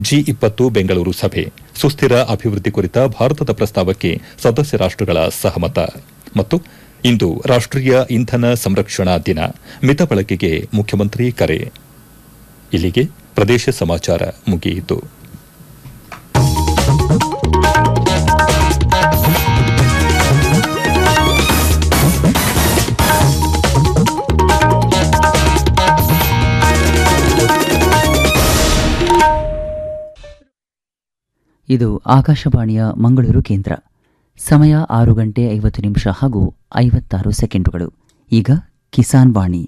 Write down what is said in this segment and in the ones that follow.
G ಇಪ್ಪತ್ತು ಬೆಂಗಳೂರು ಸಭೆ ಸುಸ್ಥಿರ ಅಭಿವೃದ್ಧಿ ಕುರಿತ ಭಾರತದ ಪ್ರಸ್ತಾವಕ್ಕೆ ಸದಸ್ಯ ರಾಷ್ಟಗಳ ಸಹಮತ ಮತ್ತು ಇಂದು ರಾಷ್ಟೀಯ ಇಂಧನ ಸಂರಕ್ಷಣಾ ದಿನ ಮಿತ ಬಳಕೆಗೆ ಮುಖ್ಯಮಂತ್ರಿ ಕರೆ ಇಲ್ಲಿಗೆ ಪ್ರದೇಶ ಸಮಾಚಾರ ಮುಗಿಯಿತು ಇದು ಆಕಾಶವಾಣಿಯ ಮಂಗಳೂರು ಕೇಂದ್ರ ಸಮಯ ಆರು ಗಂಟೆ ಐವತ್ತು ನಿಮಿಷ ಹಾಗೂ ಐವತ್ತಾರು ಸೆಕೆಂಡುಗಳು ಈಗ ಕಿಸಾನ್ ವಾಣಿ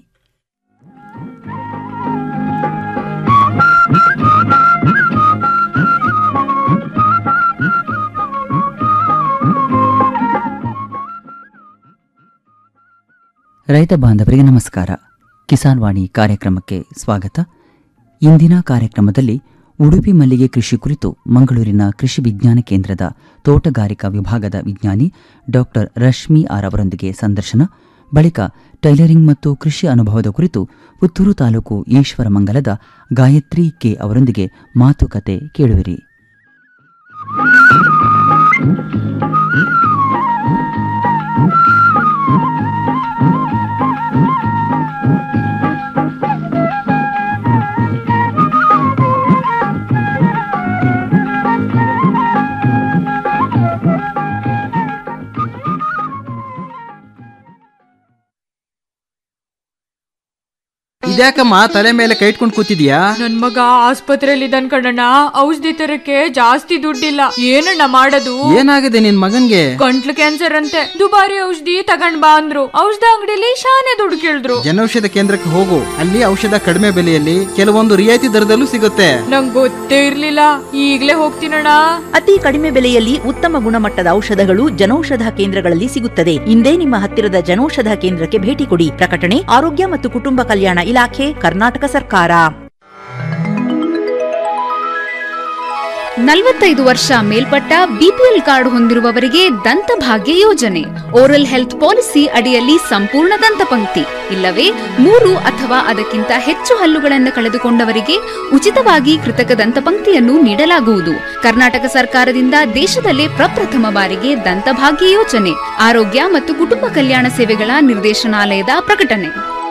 ರೈತ ಬಾಂಧವರಿಗೆ ನಮಸ್ಕಾರ ಕಿಸಾನ್ ವಾಣಿ ಕಾರ್ಯಕ್ರಮಕ್ಕೆ ಸ್ವಾಗತ ಇಂದಿನ ಕಾರ್ಯಕ್ರಮದಲ್ಲಿ ಉಡುಪಿ ಮಲ್ಲಿಗೆ ಕೃಷಿ ಕುರಿತು ಮಂಗಳೂರಿನ ಕೃಷಿ ವಿಜ್ಞಾನ ಕೇಂದ್ರದ ತೋಟಗಾರಿಕಾ ವಿಭಾಗದ ವಿಜ್ಞಾನಿ ಡಾಕ್ಟರ್ ರಶ್ಮಿ ಆರ್ ಅವರೊಂದಿಗೆ ಸಂದರ್ಶನ ಬಳಿಕ ಟೈಲರಿಂಗ್ ಮತ್ತು ಕೃಷಿ ಅನುಭವದ ಕುರಿತು ಪುತ್ತೂರು ತಾಲೂಕು ಈಶ್ವರಮಂಗಲದ ಗಾಯತ್ರಿ ಕೆ ಅವರೊಂದಿಗೆ ಮಾತುಕತೆ ಕೇಳುವಿರಿ ಇದ್ಯಾಕಮ್ಮ ತಲೆ ಮೇಲೆ ಕೈ ಇಟ್ಕೊಂಡು ಕೂತಿದ್ಯಾ ನನ್ ಮಗ ಆಸ್ಪತ್ರೆಯಲ್ಲಿ ಇದ್ದಾನ್ ಕಣಣ್ಣ ಔಷಧಿ ತರಕ್ಕೆ ಜಾಸ್ತಿ ದುಡ್ಡಿಲ್ಲ ಏನಣ್ಣ ಮಾಡೋದು ಏನಾಗಿದೆ ನಿನ್ ಮಗನ್ಗೆ ಗಂಟ್ಲು ಕ್ಯಾನ್ಸರ್ ಅಂತೆ ದುಬಾರಿ ಔಷಧಿ ತಗೊಂಡ್ ಬಾ ಅಂದ್ರು ಔಷಧ ಅಂಗಡಿಲಿ ಶಾನೆ ದುಡ್ಡು ಕೇಳಿದ್ರು ಜನೌಷಧ ಕೇಂದ್ರಕ್ಕೆ ಹೋಗು ಅಲ್ಲಿ ಔಷಧ ಕಡಿಮೆ ಬೆಲೆಯಲ್ಲಿ ಕೆಲವೊಂದು ರಿಯಾಯಿತಿ ದರದಲ್ಲೂ ಸಿಗುತ್ತೆ ನಂಗ್ ಗೊತ್ತೇ ಇರ್ಲಿಲ್ಲ ಈಗ್ಲೇ ಹೋಗ್ತೀನಣ್ಣ ಅತಿ ಕಡಿಮೆ ಬೆಲೆಯಲ್ಲಿ ಉತ್ತಮ ಗುಣಮಟ್ಟದ ಔಷಧಗಳು ಜನೌಷಧ ಕೇಂದ್ರಗಳಲ್ಲಿ ಸಿಗುತ್ತದೆ ಇಂದೇ ನಿಮ್ಮ ಹತ್ತಿರದ ಜನೌಷಧ ಕೇಂದ್ರಕ್ಕೆ ಭೇಟಿ ಕೊಡಿ ಪ್ರಕಟಣೆ ಆರೋಗ್ಯ ಮತ್ತು ಕುಟುಂಬ ಕಲ್ಯಾಣ ಇಲಾಖೆ ಕರ್ನಾಟಕ ಸರ್ಕಾರ ನಲವತ್ತೈದು ವರ್ಷ ಮೇಲ್ಪಟ್ಟ ಬಿಪಿಎಲ್ ಕಾರ್ಡ್ ಹೊಂದಿರುವವರಿಗೆ ದಂತಭಾಗ್ಯ ಯೋಜನೆ ಓರಲ್ ಹೆಲ್ತ್ ಪಾಲಿಸಿ ಅಡಿಯಲ್ಲಿ ಸಂಪೂರ್ಣ ದಂತಪಂಕ್ತಿ ಇಲ್ಲವೇ ಮೂರು ಅಥವಾ ಅದಕ್ಕಿಂತ ಹೆಚ್ಚು ಹಲ್ಲುಗಳನ್ನು ಕಳೆದುಕೊಂಡವರಿಗೆ ಉಚಿತವಾಗಿ ಕೃತಕ ದಂತಪಂಕ್ತಿಯನ್ನು ನೀಡಲಾಗುವುದು ಕರ್ನಾಟಕ ಸರ್ಕಾರದಿಂದ ದೇಶದಲ್ಲೇ ಪ್ರಪ್ರಥಮ ಬಾರಿಗೆ ದಂತಭಾಗ್ಯ ಯೋಜನೆ ಆರೋಗ್ಯ ಮತ್ತು ಕುಟುಂಬ ಕಲ್ಯಾಣ ಸೇವೆಗಳ ನಿರ್ದೇಶನಾಲಯದ ಪ್ರಕಟಣೆ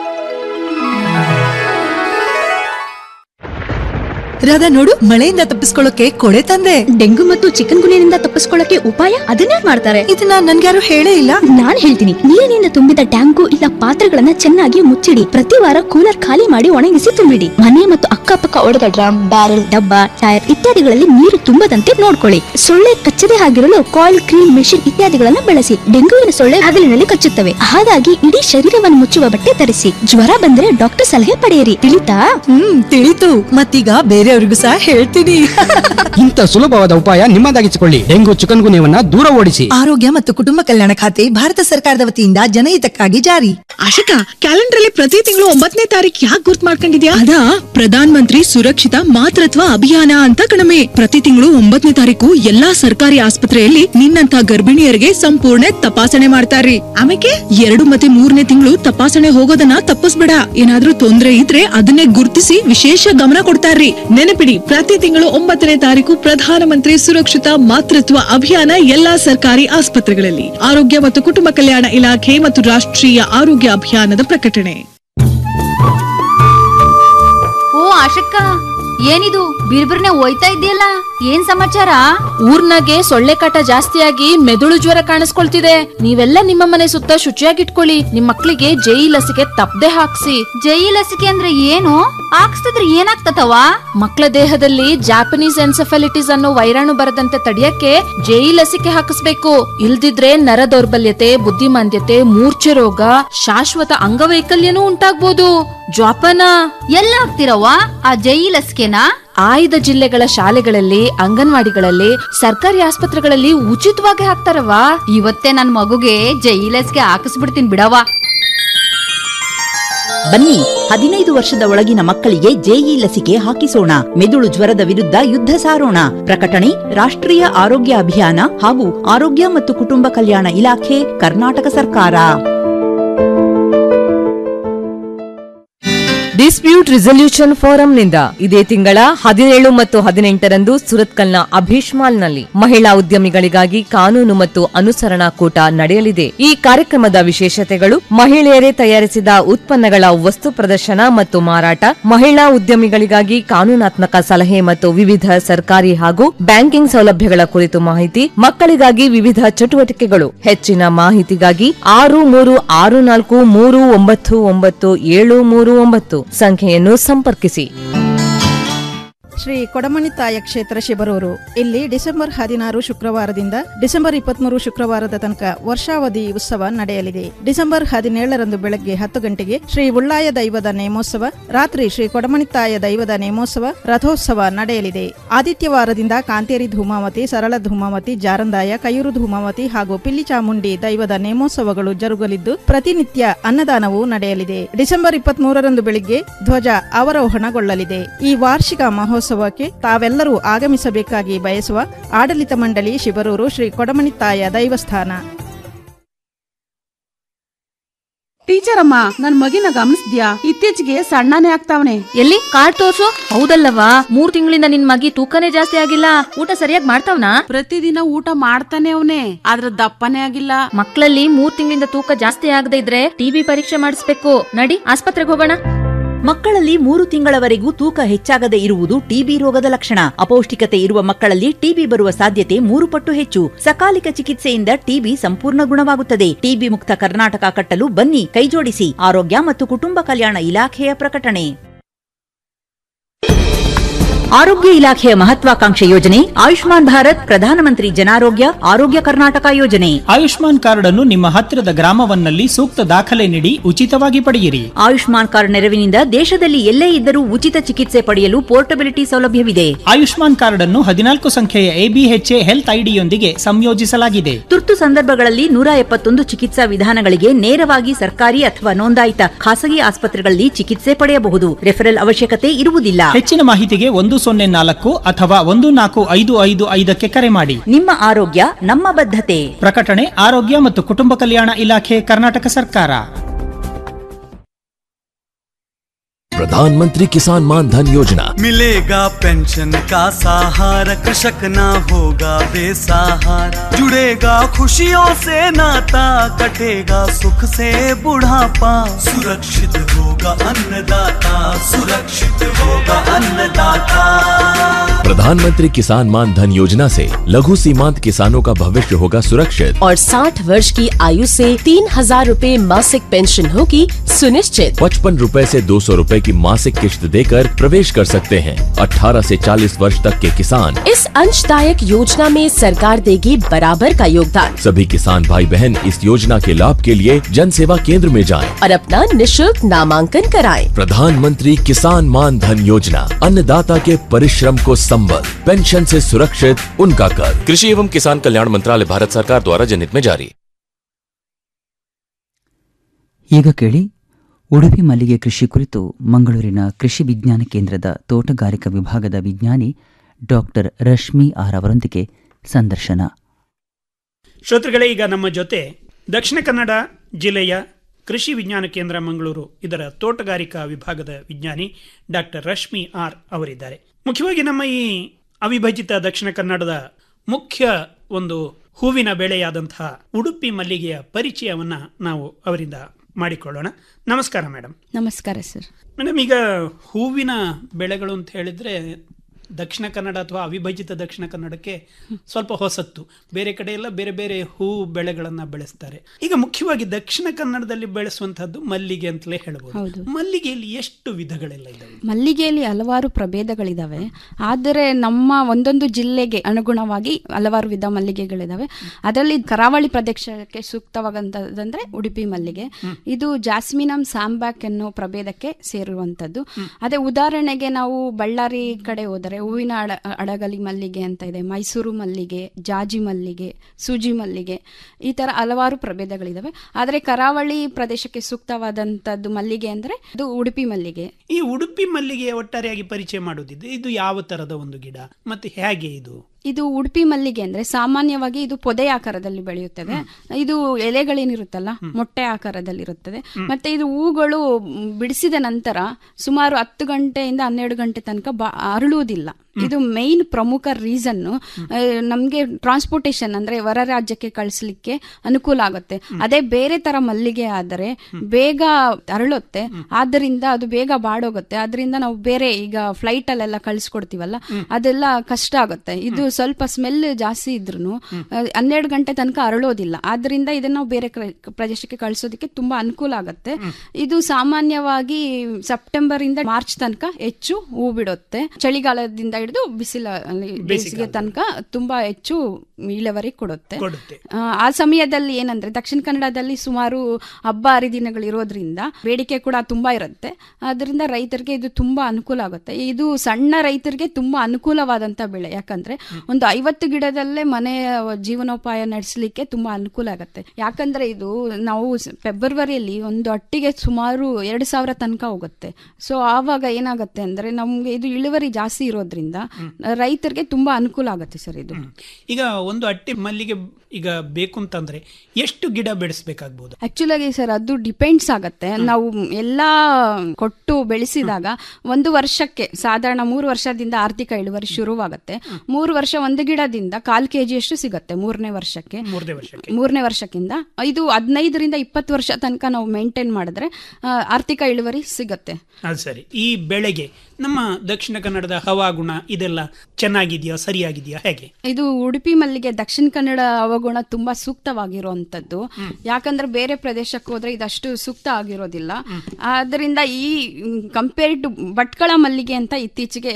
ರಾಧಾ ನೋಡು ಮಳೆಯಿಂದ ತಪ್ಪಿಸ್ಕೊಳ್ಳೋಕೆ ಕೊಡೆ ತಂದೆ ಡೆಂಗು ಮತ್ತು ಚಿಕನ್ ಗುನಿಯಿಂದ ತಪ್ಪಿಸ್ಕೊಳ್ಳಕ್ಕೆ ಉಪಾಯ ಅದನ್ನೇ ಮಾಡ್ತಾರೆ ಇದನ್ನ ನನ್ಗ್ಯಾರು ಹೇಳೇ ಇಲ್ಲ ನಾನ್ ಹೇಳ್ತೀನಿ ನೀರಿನಿಂದ ತುಂಬಿದ ಟ್ಯಾಂಕು ಇಲ್ಲ ಪಾತ್ರೆಗಳನ್ನ ಚೆನ್ನಾಗಿ ಮುಚ್ಚಿಡಿ ಪ್ರತಿ ವಾರ ಕೂಲರ್ ಖಾಲಿ ಮಾಡಿ ಒಣಗಿಸಿ ತುಂಬಿಡಿ ಮನೆ ಮತ್ತು ಅಕ್ಕಪಕ್ಕ ಒಡೆದ ಡ್ರಮ್ ಬ್ಯಾರೆಲ್ ಡಬ್ಬ ಟೈರ್ ಇತ್ಯಾದಿಗಳಲ್ಲಿ ನೀರು ತುಂಬದಂತೆ ನೋಡ್ಕೊಳ್ಳಿ ಸೊಳ್ಳೆ ಕಚ್ಚದೆ ಆಗಿರಲು ಕಾಯಿಲ್ ಕ್ರೀಮ್ ಮೆಷಿನ್ ಇತ್ಯಾದಿಗಳನ್ನ ಬಳಸಿ ಡೆಂಗುವಿನ ಸೊಳ್ಳೆ ಹಗಲಿನಲ್ಲಿ ಕಚ್ಚುತ್ತವೆ ಹಾಗಾಗಿ ಇಡೀ ಶರೀರವನ್ನು ಮುಚ್ಚುವ ಬಟ್ಟೆ ಧರಿಸಿ ಜ್ವರ ಬಂದ್ರೆ ಡಾಕ್ಟರ್ ಸಲಹೆ ಪಡೆಯಿರಿ ತಿಳಿತಾ ಹ್ಮ್ ತಿಳಿತು ಮತ್ತೀಗ ಬೇರೆಯವ್ರಿಗೂ ಸಹ ಹೇಳ್ತೀನಿ ಇಂಥ ಸುಲಭವಾದ ಉಪಾಯ ನಿಮ್ಮದಾಗಿಸಿಕೊಳ್ಳಿ ಡೆಂಗು ಚಿಕನ್ ಗುನ್ಯವನ್ನ ದೂರ ಓಡಿಸಿ ಆರೋಗ್ಯ ಮತ್ತು ಕುಟುಂಬ ಕಲ್ಯಾಣ ಖಾತೆ ಭಾರತ ಸರ್ಕಾರದ ವತಿಯಿಂದ ಜನಹಿತಕ್ಕಾಗಿ ಜಾರಿ ಆಶಿಕಾ ಕ್ಯಾಲೆಂಡರ್ ಅಲ್ಲಿ ಪ್ರತಿ ತಿಂಗಳು ಒಂಬತ್ತನೇ ತಾರೀಕು ಯಾಕೆ ಗುರ್ತ್ ಮಾಡ್ಕೊಂಡಿದ್ಯಾ ಅದಾ ಪ್ರಧಾನ ಮಂತ್ರಿ ಸುರಕ್ಷಿತ ಮಾತೃತ್ವ ಅಭಿಯಾನ ಅಂತ ಕಣಮೆ ಪ್ರತಿ ತಿಂಗಳು ಒಂಬತ್ತನೇ ತಾರೀಕು ಎಲ್ಲಾ ಸರ್ಕಾರಿ ಆಸ್ಪತ್ರೆಯಲ್ಲಿ ನಿನ್ನಂತ ಗರ್ಭಿಣಿಯರಿಗೆ ಸಂಪೂರ್ಣ ತಪಾಸಣೆ ಮಾಡ್ತಾರ್ರಿ ಆಮೇಲೆ ಎರಡು ಮತ್ತೆ ಮೂರನೇ ತಿಂಗಳು ತಪಾಸಣೆ ಹೋಗೋದನ್ನ ತಪ್ಪಿಸ್ಬೇಡ ಏನಾದ್ರೂ ತೊಂದ್ರೆ ಇದ್ರೆ ಅದನ್ನೇ ಗುರ್ತಿಸಿ ವಿಶೇಷ ಗಮನ ಕೊಡ್ತಾರ್ರಿ ನೆನಪಿಡಿ ಪ್ರತಿ ತಿಂಗಳು ಒಂಬತ್ತನೇ ತಾರೀಕು ಪ್ರಧಾನ ಮಂತ್ರಿ ಸುರಕ್ಷಿತ ಮಾತೃತ್ವ ಅಭಿಯಾನ ಎಲ್ಲಾ ಸರ್ಕಾರಿ ಆಸ್ಪತ್ರೆಗಳಲ್ಲಿ ಆರೋಗ್ಯ ಮತ್ತು ಕುಟುಂಬ ಕಲ್ಯಾಣ ಇಲಾಖೆ ಮತ್ತು ರಾಷ್ಟ್ರೀಯ ಆರೋಗ್ಯ ಅಭಿಯಾನದ ಪ್ರಕಟಣೆ ಓ ಆಶಕ್ಕ ಏನಿದು ಬಿರ್ಬಿರ್ನೆ ಹೋಯ್ತಾ ಇದೆಯಲ್ಲ ಏನ್ ಸಮಾಚಾರ ಊರ್ನಾಗೆ ಸೊಳ್ಳೆ ಕಾಟ ಜಾಸ್ತಿಯಾಗಿ ಮೆದುಳು ಜ್ವರ ಕಾಣಿಸ್ಕೊಳ್ತಿದೆ ನೀವೆಲ್ಲ ನಿಮ್ಮ ಮನೆ ಸುತ್ತ ಶುಚಿಯಾಗಿಟ್ಕೊಳ್ಳಿ ನಿಮ್ ಮಕ್ಳಿಗೆ ಜೈ ಲಸಿಕೆ ತಪ್ಪದೆ ಹಾಕ್ಸಿ ಜೈ ಲಸಿಕೆ ಅಂದ್ರೆ ಏನು ಹಾಕ್ಸ್ತಿದ್ರೆ ಏನಾಗ್ತತವ ಮಕ್ಕಳ ದೇಹದಲ್ಲಿ ಜಾಪನೀಸ್ ಎನ್ಸೆಫಲಿಟಿಸ್ ಅನ್ನೋ ವೈರಾಣು ಬರದಂತೆ ತಡೆಯಕ್ಕೆ ಜೈ ಲಸಿಕೆ ಹಾಕಿಸ್ಬೇಕು ಇಲ್ದಿದ್ರೆ ನರ ದೌರ್ಬಲ್ಯತೆ ಬುದ್ಧಿಮಾಂದ್ಯತೆ ಮೂರ್ಛೆ ರೋಗ ಶಾಶ್ವತ ಅಂಗವೈಕಲ್ಯನೂ ಉಂಟಾಗ್ಬೋದು ಜ್ವಾಪನ ಎಲ್ಲ ಹಾಕ್ತಿರವ್ವ ಆ ಜೈ ಲಸಿಕೆನಾ ಆಯ್ದ ಜಿಲ್ಲೆಗಳ ಶಾಲೆಗಳಲ್ಲಿ ಅಂಗನವಾಡಿಗಳಲ್ಲಿ ಸರ್ಕಾರಿ ಆಸ್ಪತ್ರೆಗಳಲ್ಲಿ ಉಚಿತವಾಗಿ ಹಾಕ್ತಾರವಾ ಇವತ್ತೇ ನನ್ ಮಗುಗೆ ಜೈ ಲಸಿಕೆ ಹಾಕಿಸ್ಬಿಡ್ತೀನಿ ಬಿಡವ್ವ ಬನ್ನಿ ಹದಿನೈದು ವರ್ಷದ ಒಳಗಿನ ಮಕ್ಕಳಿಗೆ ಜೆಇ ಲಸಿಕೆ ಹಾಕಿಸೋಣ ಮೆದುಳು ಜ್ವರದ ವಿರುದ್ಧ ಯುದ್ಧ ಸಾರೋಣ ಪ್ರಕಟಣೆ ರಾಷ್ಟ್ರೀಯ ಆರೋಗ್ಯ ಅಭಿಯಾನ ಹಾಗೂ ಆರೋಗ್ಯ ಮತ್ತು ಕುಟುಂಬ ಕಲ್ಯಾಣ ಇಲಾಖೆ ಕರ್ನಾಟಕ ಸರ್ಕಾರ ಡಿಸ್ಪ್ಯೂಟ್ ರಿಸಲ್ಯೂಷನ್ ಫೋರಂನಿಂದ ಇದೇ ತಿಂಗಳ ಹದಿನೇಳು ಮತ್ತು ಹದಿನೆಂಟರಂದು ಸುರತ್ಕಲ್ನ ಅಭೀಷ್ಮಾಲ್ನಲ್ಲಿ ಮಹಿಳಾ ಉದ್ಯಮಿಗಳಿಗಾಗಿ ಕಾನೂನು ಮತ್ತು ಅನುಸರಣಾ ಕೂಟ ನಡೆಯಲಿದೆ ಈ ಕಾರ್ಯಕ್ರಮದ ವಿಶೇಷತೆಗಳು ಮಹಿಳೆಯರೇ ತಯಾರಿಸಿದ ಉತ್ಪನ್ನಗಳ ವಸ್ತು ಪ್ರದರ್ಶನ ಮತ್ತು ಮಾರಾಟ ಮಹಿಳಾ ಉದ್ಯಮಿಗಳಿಗಾಗಿ ಕಾನೂನಾತ್ಮಕ ಸಲಹೆ ಮತ್ತು ವಿವಿಧ ಸರ್ಕಾರಿ ಹಾಗೂ ಬ್ಯಾಂಕಿಂಗ್ ಸೌಲಭ್ಯಗಳ ಕುರಿತು ಮಾಹಿತಿ ಮಕ್ಕಳಿಗಾಗಿ ವಿವಿಧ ಚಟುವಟಿಕೆಗಳು ಹೆಚ್ಚಿನ ಮಾಹಿತಿಗಾಗಿ ಆರು ಮೂರು ಆರು ನಾಲ್ಕು ಮೂರು ಒಂಬತ್ತು ಒಂಬತ್ತು ಏಳು ಮೂರು ಒಂಬತ್ತು ಸಂಖ್ಯೆಯನ್ನು ಸಂಪರ್ಕಿಸಿ ಶ್ರೀ ಕೊಡಮಣಿತಾಯ ಕ್ಷೇತ್ರ ಶಿಬರೂರು ಇಲ್ಲಿ ಡಿಸೆಂಬರ್ ಹದಿನಾರು ಶುಕ್ರವಾರದಿಂದ ಡಿಸೆಂಬರ್ ಇಪ್ಪತ್ಮೂರು ಶುಕ್ರವಾರದ ತನಕ ವರ್ಷಾವಧಿ ಉತ್ಸವ ನಡೆಯಲಿದೆ ಡಿಸೆಂಬರ್ ಹದಿನೇಳರಂದು ಬೆಳಗ್ಗೆ ಹತ್ತು ಗಂಟೆಗೆ ಶ್ರೀ ಉಳ್ಳಾಯ ದೈವದ ನೇಮೋತ್ಸವ ರಾತ್ರಿ ಶ್ರೀ ಕೊಡಮಣಿತಾಯ ದೈವದ ನೇಮೋತ್ಸವ ರಥೋತ್ಸವ ನಡೆಯಲಿದೆ ಆದಿತ್ಯವಾರದಿಂದ ಕಾಂತೇರಿ ಧೂಮಾವತಿ ಸರಳ ಧೂಮಾವತಿ ಜಾರಂದಾಯ ಕಯೂರು ಧೂಮಾವತಿ ಹಾಗೂ ಪಿಲ್ಲಿ ಚಾಮುಂಡಿ ದೈವದ ನೇಮೋತ್ಸವಗಳು ಜರುಗಲಿದ್ದು ಪ್ರತಿನಿತ್ಯ ಅನ್ನದಾನವು ನಡೆಯಲಿದೆ ಡಿಸೆಂಬರ್ ಇಪ್ಪತ್ಮೂರರಂದು ಬೆಳಿಗ್ಗೆ ಧ್ವಜ ಅವರೋಹಣಗೊಳ್ಳಲಿದೆ ಈ ವಾರ್ಷಿಕ ಮಹೋತ್ಸವಕ್ಕೆ ತಾವೆಲ್ಲರೂ ಆಗಮಿಸಬೇಕಾಗಿ ಬಯಸುವ ಆಡಳಿತ ಮಂಡಳಿ ಶಿಬರೂರು ಶ್ರೀ ಕೊಡಮಣಿತಾಯ ದೈವಸ್ಥಾನ ಟೀಚರ್ ಅಮ್ಮ ನನ್ ಮಗಿನ ಗಮನಿಸ್ದ್ಯಾ ಇತ್ತೀಚೆಗೆ ಸಣ್ಣನೇ ಆಗ್ತಾವನೆ ಎಲ್ಲಿ ಕಾರ್ಡ್ ತೋರ್ಸು ಹೌದಲ್ಲವಾ ಮೂರ್ ತಿಂಗಳಿಂದ ನಿನ್ ಮಗಿ ತೂಕನೇ ಜಾಸ್ತಿ ಆಗಿಲ್ಲ ಊಟ ಸರಿಯಾಗಿ ಮಾಡ್ತಾವ್ನಾ ಪ್ರತಿದಿನ ಊಟ ಮಾಡ್ತಾನೆ ಅವನೇ ಆದ್ರ ದಪ್ಪನೇ ಆಗಿಲ್ಲ ಮಕ್ಕಳಲ್ಲಿ ಮೂರ್ ತಿಂಗಳಿಂದ ತೂಕ ಜಾಸ್ತಿ ಆಗದೆ ಇದ್ರೆ ಟಿಬಿ ಪರೀಕ್ಷೆ ಮಾಡಿಸ್ಬೇಕು ನಡಿ ಆಸ್ಪತ್ರೆಗೆ ಹೋಗೋಣ ಮಕ್ಕಳಲ್ಲಿ ಮೂರು ತಿಂಗಳವರೆಗೂ ತೂಕ ಹೆಚ್ಚಾಗದೆ ಇರುವುದು ಟಿಬಿ ರೋಗದ ಲಕ್ಷಣ ಅಪೌಷ್ಟಿಕತೆ ಇರುವ ಮಕ್ಕಳಲ್ಲಿ ಟಿಬಿ ಬರುವ ಸಾಧ್ಯತೆ ಮೂರು ಪಟ್ಟು ಹೆಚ್ಚು ಸಕಾಲಿಕ ಚಿಕಿತ್ಸೆಯಿಂದ ಟಿಬಿ ಸಂಪೂರ್ಣ ಗುಣವಾಗುತ್ತದೆ ಟಿಬಿ ಮುಕ್ತ ಕರ್ನಾಟಕ ಕಟ್ಟಲು ಬನ್ನಿ ಕೈಜೋಡಿಸಿ ಆರೋಗ್ಯ ಮತ್ತು ಕುಟುಂಬ ಕಲ್ಯಾಣ ಇಲಾಖೆಯ ಪ್ರಕಟಣೆ ಆರೋಗ್ಯ ಇಲಾಖೆಯ ಮಹತ್ವಾಕಾಂಕ್ಷೆ ಯೋಜನೆ ಆಯುಷ್ಮಾನ್ ಭಾರತ್ ಪ್ರಧಾನಮಂತ್ರಿ ಜನಾರೋಗ್ಯ ಆರೋಗ್ಯ ಕರ್ನಾಟಕ ಯೋಜನೆ ಆಯುಷ್ಮಾನ್ ಕಾರ್ಡ್ ಅನ್ನು ನಿಮ್ಮ ಹತ್ತಿರದ ಗ್ರಾಮವನ್ನಲ್ಲಿ ಸೂಕ್ತ ದಾಖಲೆ ನೀಡಿ ಉಚಿತವಾಗಿ ಪಡೆಯಿರಿ ಆಯುಷ್ಮಾನ್ ಕಾರ್ಡ್ ನೆರವಿನಿಂದ ದೇಶದಲ್ಲಿ ಎಲ್ಲೇ ಇದ್ದರೂ ಉಚಿತ ಚಿಕಿತ್ಸೆ ಪಡೆಯಲು ಪೋರ್ಟಬಿಲಿಟಿ ಸೌಲಭ್ಯವಿದೆ ಆಯುಷ್ಮಾನ್ ಕಾರ್ಡ್ ಅನ್ನು ಹದಿನಾಲ್ಕು ಸಂಖ್ಯೆಯ ಎಬಿಎಚ್ಎ ಹೆಲ್ತ್ ಐಡಿಯೊಂದಿಗೆ ಸಂಯೋಜಿಸಲಾಗಿದೆ ತುರ್ತು ಸಂದರ್ಭಗಳಲ್ಲಿ ನೂರ ಎಪ್ಪತ್ತೊಂದು ಚಿಕಿತ್ಸಾ ವಿಧಾನಗಳಿಗೆ ನೇರವಾಗಿ ಸರ್ಕಾರಿ ಅಥವಾ ನೋಂದಾಯಿತ ಖಾಸಗಿ ಆಸ್ಪತ್ರೆಗಳಲ್ಲಿ ಚಿಕಿತ್ಸೆ ಪಡೆಯಬಹುದು ರೆಫರಲ್ ಅವಶ್ಯಕತೆ ಇರುವುದಿಲ್ಲ ಹೆಚ್ಚಿನ ಮಾಹಿತಿಗೆ ಒಂದು ಸೊನ್ನೆ ನಾಲ್ಕು ಅಥವಾ ಒಂದು ನಾಲ್ಕು ಐದು ಐದು ಐದಕ್ಕೆ ಕರೆ ಮಾಡಿ ನಿಮ್ಮ ಆರೋಗ್ಯ ನಮ್ಮ ಬದ್ಧತೆ ಪ್ರಕಟಣೆ ಆರೋಗ್ಯ ಮತ್ತು ಕುಟುಂಬ ಕಲ್ಯಾಣ ಇಲಾಖೆ ಕರ್ನಾಟಕ ಸರ್ಕಾರ प्रधानमंत्री किसान मान धन योजना मिलेगा पेंशन का सहारा कृषक ना होगा बेसहारा जुड़ेगा खुशियों से नाता कटेगा सुख से बुढ़ापा सुरक्षित होगा अन्नदाता सुरक्षित होगा अन्नदाता प्रधानमंत्री किसान मान धन योजना से लघु सीमांत किसानों का भविष्य होगा सुरक्षित और 60 वर्ष की आयु से तीन हजार रूपए मासिक पेंशन होगी सुनिश्चित पचपन रूपए से दो सौ रूपए की मासिक किश्त देकर प्रवेश कर सकते हैं 18 से 40 वर्ष तक के किसान इस अंशदायक योजना में सरकार देगी बराबर का योगदान सभी किसान भाई बहन इस योजना के लाभ के लिए जन सेवा केंद्र में जाएं। और अपना निशुल्क नामांकन कराएं। प्रधानमंत्री किसान मान धन योजना अन्नदाता के परिश्रम को संबल पेंशन से सुरक्षित उनका कर कृषि एवं किसान कल्याण मंत्रालय भारत सरकार द्वारा जनहित में जारी ಈಗ ಕೇಳಿ ಉಡುಪಿ ಮಲ್ಲಿಗೆ ಕೃಷಿ ಕುರಿತು ಮಂಗಳೂರಿನ ಕೃಷಿ ವಿಜ್ಞಾನ ಕೇಂದ್ರದ ತೋಟಗಾರಿಕಾ ವಿಭಾಗದ ವಿಜ್ಞಾನಿ ಡಾಕ್ಟರ್ ರಶ್ಮಿ ಆರ್ ಅವರೊಂದಿಗೆ ಸಂದರ್ಶನ ಶ್ರೋತೃಗಳೇ ಈಗ ನಮ್ಮ ಜೊತೆ ದಕ್ಷಿಣ ಕನ್ನಡ ಜಿಲ್ಲೆಯ ಕೃಷಿ ವಿಜ್ಞಾನ ಕೇಂದ್ರ ಮಂಗಳೂರು ಇದರ ತೋಟಗಾರಿಕಾ ವಿಭಾಗದ ವಿಜ್ಞಾನಿ ಡಾಕ್ಟರ್ ರಶ್ಮಿ ಆರ್ ಅವರಿದ್ದಾರೆ ಮುಖ್ಯವಾಗಿ ನಮ್ಮ ಈ ಅವಿಭಜಿತ ದಕ್ಷಿಣ ಕನ್ನಡದ ಮುಖ್ಯ ಒಂದು ಹೂವಿನ ಬೆಳೆಯಾದಂತಹ ಉಡುಪಿ ಮಲ್ಲಿಗೆಯ ಪರಿಚಯವನ್ನ ನಾವು ಅವರಿಂದ ಮಾಡಿಕೊಳ್ಳೋಣ ನಮಸ್ಕಾರ ಮೇಡಮ್ ನಮಸ್ಕಾರ ಸರ್ ಮೇಡಮ್ ಈಗ ಹೂವಿನ ಬೆಳೆಗಳು ಅಂತ ಹೇಳಿದ್ರೆ ದಕ್ಷಿಣ ಕನ್ನಡ ಅಥವಾ ಅವಿಭಜಿತ ದಕ್ಷಿಣ ಕನ್ನಡಕ್ಕೆ ಸ್ವಲ್ಪ ಹೊಸತ್ತು ಬೇರೆ ಕಡೆ ಎಲ್ಲ ಬೇರೆ ಬೇರೆ ಹೂ ಬೆಳೆಗಳನ್ನ ಬೆಳೆಸ್ತಾರೆ ಈಗ ಮುಖ್ಯವಾಗಿ ದಕ್ಷಿಣ ಕನ್ನಡದಲ್ಲಿ ಬೆಳೆಸುವಂತಹದ್ದು ಮಲ್ಲಿಗೆ ಅಂತಲೇ ಹೌದು. ಹೇಳ್ಬೋದು ಮಲ್ಲಿಗೆಯಲ್ಲಿ ಎಷ್ಟು ವಿಧಗಳೆಲ್ಲ ಇದ್ದಾವೆ ಮಲ್ಲಿಗೆಯಲ್ಲಿ ಹಲವಾರು ಪ್ರಭೇದಗಳಿದಾವೆ ಆದರೆ ನಮ್ಮ ಒಂದೊಂದು ಜಿಲ್ಲೆಗೆ ಅನುಗುಣವಾಗಿ ಹಲವಾರು ವಿಧ ಮಲ್ಲಿಗೆಗಳಿದಾವೆ ಅದರಲ್ಲಿ ಕರಾವಳಿ ಪ್ರದೇಶಕ್ಕೆ ಸೂಕ್ತವಾದಂತದಂದ್ರೆ ಉಡುಪಿ ಮಲ್ಲಿಗೆ ಇದು ಜಾಸ್ಮಿನಮ್ ಸಾಂಬ್ಯಾಕ್ ಎನ್ನೋ ಪ್ರಭೇದಕ್ಕೆ ಸೇರುವಂತದ್ದು ಅದೇ ಉದಾಹರಣೆಗೆ ನಾವು ಬಳ್ಳಾರಿ ಕಡೆ ಹೋದರೆ ಹೂವಿನ ಅಡ ಅಡಗಲಿ ಮಲ್ಲಿಗೆ ಅಂತ ಇದೆ ಮೈಸೂರು ಮಲ್ಲಿಗೆ ಜಾಜಿ ಮಲ್ಲಿಗೆ ಸೂಜಿ ಮಲ್ಲಿಗೆ ಈ ತರ ಹಲವಾರು ಪ್ರಭೇದಗಳಿದಾವೆ ಆದರೆ ಕರಾವಳಿ ಪ್ರದೇಶಕ್ಕೆ ಸೂಕ್ತವಾದಂತದ್ದು ಮಲ್ಲಿಗೆ ಅಂದ್ರೆ ಅದು ಉಡುಪಿ ಮಲ್ಲಿಗೆ ಈ ಉಡುಪಿ ಮಲ್ಲಿಗೆ ಒಟ್ಟಾರೆಯಾಗಿ ಪರಿಚಯ ಮಾಡುದಿದ್ದು ಇದು ಯಾವ ತರದ ಒಂದು ಗಿಡ ಮತ್ತೆ ಹೇಗೆ ಇದು ಇದು ಉಡುಪಿ ಮಲ್ಲಿಗೆ ಅಂದ್ರೆ ಸಾಮಾನ್ಯವಾಗಿ ಇದು ಪೊದೆ ಆಕಾರದಲ್ಲಿ ಬೆಳೆಯುತ್ತದೆ ಇದು ಎಲೆಗಳೇನಿರುತ್ತಲ್ಲ ಮೊಟ್ಟೆ ಆಕಾರದಲ್ಲಿ ಇರುತ್ತದೆ ಮತ್ತೆ ಇದು ಹೂಗಳು ಮ್, ಬಿಡಿಸಿದ ನಂತರ ಸುಮಾರು ಹತ್ತು ಗಂಟೆಯಿಂದ ಹನ್ನೆರಡು ಗಂಟೆ ತನಕ ಬ- ಅರಳುವುದಿಲ್ಲ ಇದು ಮೈನ್ ಪ್ರಮುಖ ರೀಸನ್ ನಮ್ಗೆ ಟ್ರಾನ್ಸ್ಪೋರ್ಟೇಶನ್ ಅಂದ್ರೆ ಹೊರ ರಾಜ್ಯಕ್ಕೆ ಕಳಿಸ್ಲಿಕ್ಕೆ ಅನುಕೂಲ ಆಗುತ್ತೆ ಅದೇ ಬೇರೆ ತರ ಮಲ್ಲಿಗೆ ಆದರೆ ಬೇಗ ಅರಳುತ್ತೆ ಆದ್ದರಿಂದ ಅದು ಬೇಗ ಬಾಡೋಗುತ್ತೆ ಅದರಿಂದ ನಾವು ಬೇರೆ ಈಗ ಫ್ಲೈಟ್ ಅಲ್ಲೆಲ್ಲ ಕಳಿಸ್ಕೊಡ್ತೀವಲ್ಲ ಅದೆಲ್ಲ ಕಷ್ಟ ಆಗುತ್ತೆ ಇದು ಸ್ವಲ್ಪ ಸ್ಮೆಲ್ ಜಾಸ್ತಿ ಇದ್ರು ಹನ್ನೆರಡು ಗಂಟೆ ತನಕ ಅರಳೋದಿಲ್ಲ ಆದ್ರಿಂದ ಇದನ್ನ ನಾವು ಬೇರೆ ಕ್ರ- ಪ್ರದೇಶಕ್ಕೆ ಕಳಿಸೋದಕ್ಕೆ ತುಂಬಾ ಅನುಕೂಲ ಆಗುತ್ತೆ ಇದು ಸಾಮಾನ್ಯವಾಗಿ ಸೆಪ್ಟೆಂಬರ್ ಇಂದ ಮಾರ್ಚ್ ತನಕ ಹೆಚ್ಚು ಹೂ ಬಿಡುತ್ತೆ ಚಳಿಗಾಲದಿಂದ ಹಿಡಿದು ಬಿಸಿಲ ಅಲ್ಲಿ ಬೇಸಿಗೆ ತನಕ ತುಂಬಾ ಹೆಚ್ಚು ಇಳುವರಿ ಕೊಡುತ್ತೆ ಕೊಡುತ್ತೆ ಆ, ಆ ಸಮಯದಲ್ಲಿ ಏನಂದ್ರೆ ದಕ್ಷಿಣ ಕನ್ನಡದಲ್ಲಿ ಸುಮಾರು ಹಬ್ಬ ಹರಿದಿನಗಳು ಇರೋದ್ರಿಂದ ಬೇಡಿಕೆ ಕೂಡ ತುಂಬಾ ಇರುತ್ತೆ ಅದರಿಂದ ರೈತರಿಗೆ ಇದು ತುಂಬಾ ಅನುಕೂಲ ಆಗುತ್ತೆ ಇದು ಸಣ್ಣ ರೈತರಿಗೆ ತುಂಬಾ ಅನುಕೂಲವಾದಂತ ಬೆಳೆ ಯಾಕಂದ್ರೆ ಒಂದು ಐವತ್ತು ಗಿಡದಲ್ಲೇ ಮನೆ ಜೀವನೋಪಾಯ ನಡೆಸಲಿಕ್ಕೆ ತುಂಬಾ ಅನುಕೂಲ ಆಗುತ್ತೆ ಯಾಕಂದ್ರೆ ಇದು ನಾವು ಸ- ಫೆಬ್ರವರಿಯಲ್ಲಿ ಒಂದು ಅಟ್ಟಿಗೆ ಸುಮಾರು ಎರಡು ಸಾವಿರ ತನಕ ಹೋಗುತ್ತೆ ಸೊ ಆವಾಗ ಏನಾಗುತ್ತೆ ಅಂದ್ರೆ ನಮ್ಗೆ ಇದು ಇಳುವರಿ ಜಾಸ್ತಿ ಇರೋದ್ರಿಂದ ರೈತರಿಗೆ ತುಂಬಾ ಅನುಕೂಲ ಆಗುತ್ತೆ ಸರ್ ಇದು ಈಗ ಒಂದು ಅಟ್ಟೆ ಮಲ್ಲಿಗೆ ಈಗ ಬೇಕು ಅಂತಂದ್ರೆ ಎಷ್ಟು ಗಿಡ ಬೆಳೆಸಬೇಕಾಗ್ಬೋದು ಆಕ್ಚುಲಾಗಿ ಸರ್ ಅದು ಡಿಪೆಂಡ್ಸ್ ಆಗತ್ತೆ ನಾವು ಎಲ್ಲಾ ಕೊಟ್ಟು ಬೆಳೆಸಿದಾಗ ಒಂದು ವರ್ಷಕ್ಕೆ ಸಾಧಾರಣ ಮೂರು ವರ್ಷದಿಂದ ಆರ್ಥಿಕ ಇಳುವರಿ ಶುರುವಾಗುತ್ತೆ ಮೂರು ವರ್ಷ ಒಂದು ಗಿಡದಿಂದ ಕಾಲ್ ಕೆಜಿ ಅಷ್ಟು ಸಿಗುತ್ತೆ ಮೂರನೇ ವರ್ಷಕ್ಕೆ ಮೂರನೇ ವರ್ಷಕ್ಕೆ ಮೂರನೇ ವರ್ಷಕ್ಕಿಂತ ಇದು ಹದಿನೈದರಿಂದ ಇಪ್ಪತ್ತು ವರ್ಷ ತನಕ ನಾವು ಮೇಂಟೈನ್ ಮಾಡಿದ್ರೆ ಆ, ಆರ್ಥಿಕ ಇಳುವರಿ ಸಿಗುತ್ತೆ ಅದು ಸರಿ ಈ ಬೆಳೆಗೆ ನಮ್ಮ ದಕ್ಷಿಣ ಕನ್ನಡದ ಹವಾಗುಣ ಇದೆಲ್ಲ ಚೆನ್ನಾಗಿದೆಯಾ ಸರಿಯಾಗಿದೆಯಾ ಹೇಗೆ ಇದು ಉಡುಪಿ ಮಲ್ಲಿಗೆ ದಕ್ಷಿಣ ಕನ್ನಡ ಅವಗುಣ ತುಂಬಾ ಸೂಕ್ತವಾಗಿರುವಂತದ್ದು ಯಾಕಂದ್ರೆ ಬೇರೆ ಪ್ರದೇಶಕ್ಕೆ ಹೋದ್ರೆ ಇದಷ್ಟು ಸೂಕ್ತ ಆಗಿರೋದಿಲ್ಲ ಆದ್ರಿಂದ ಈ ಕಂಪೇರ್ ಟು ಭಟ್ಕಳ ಮಲ್ಲಿಗೆ ಅಂತ ಇತ್ತೀಚೆಗೆ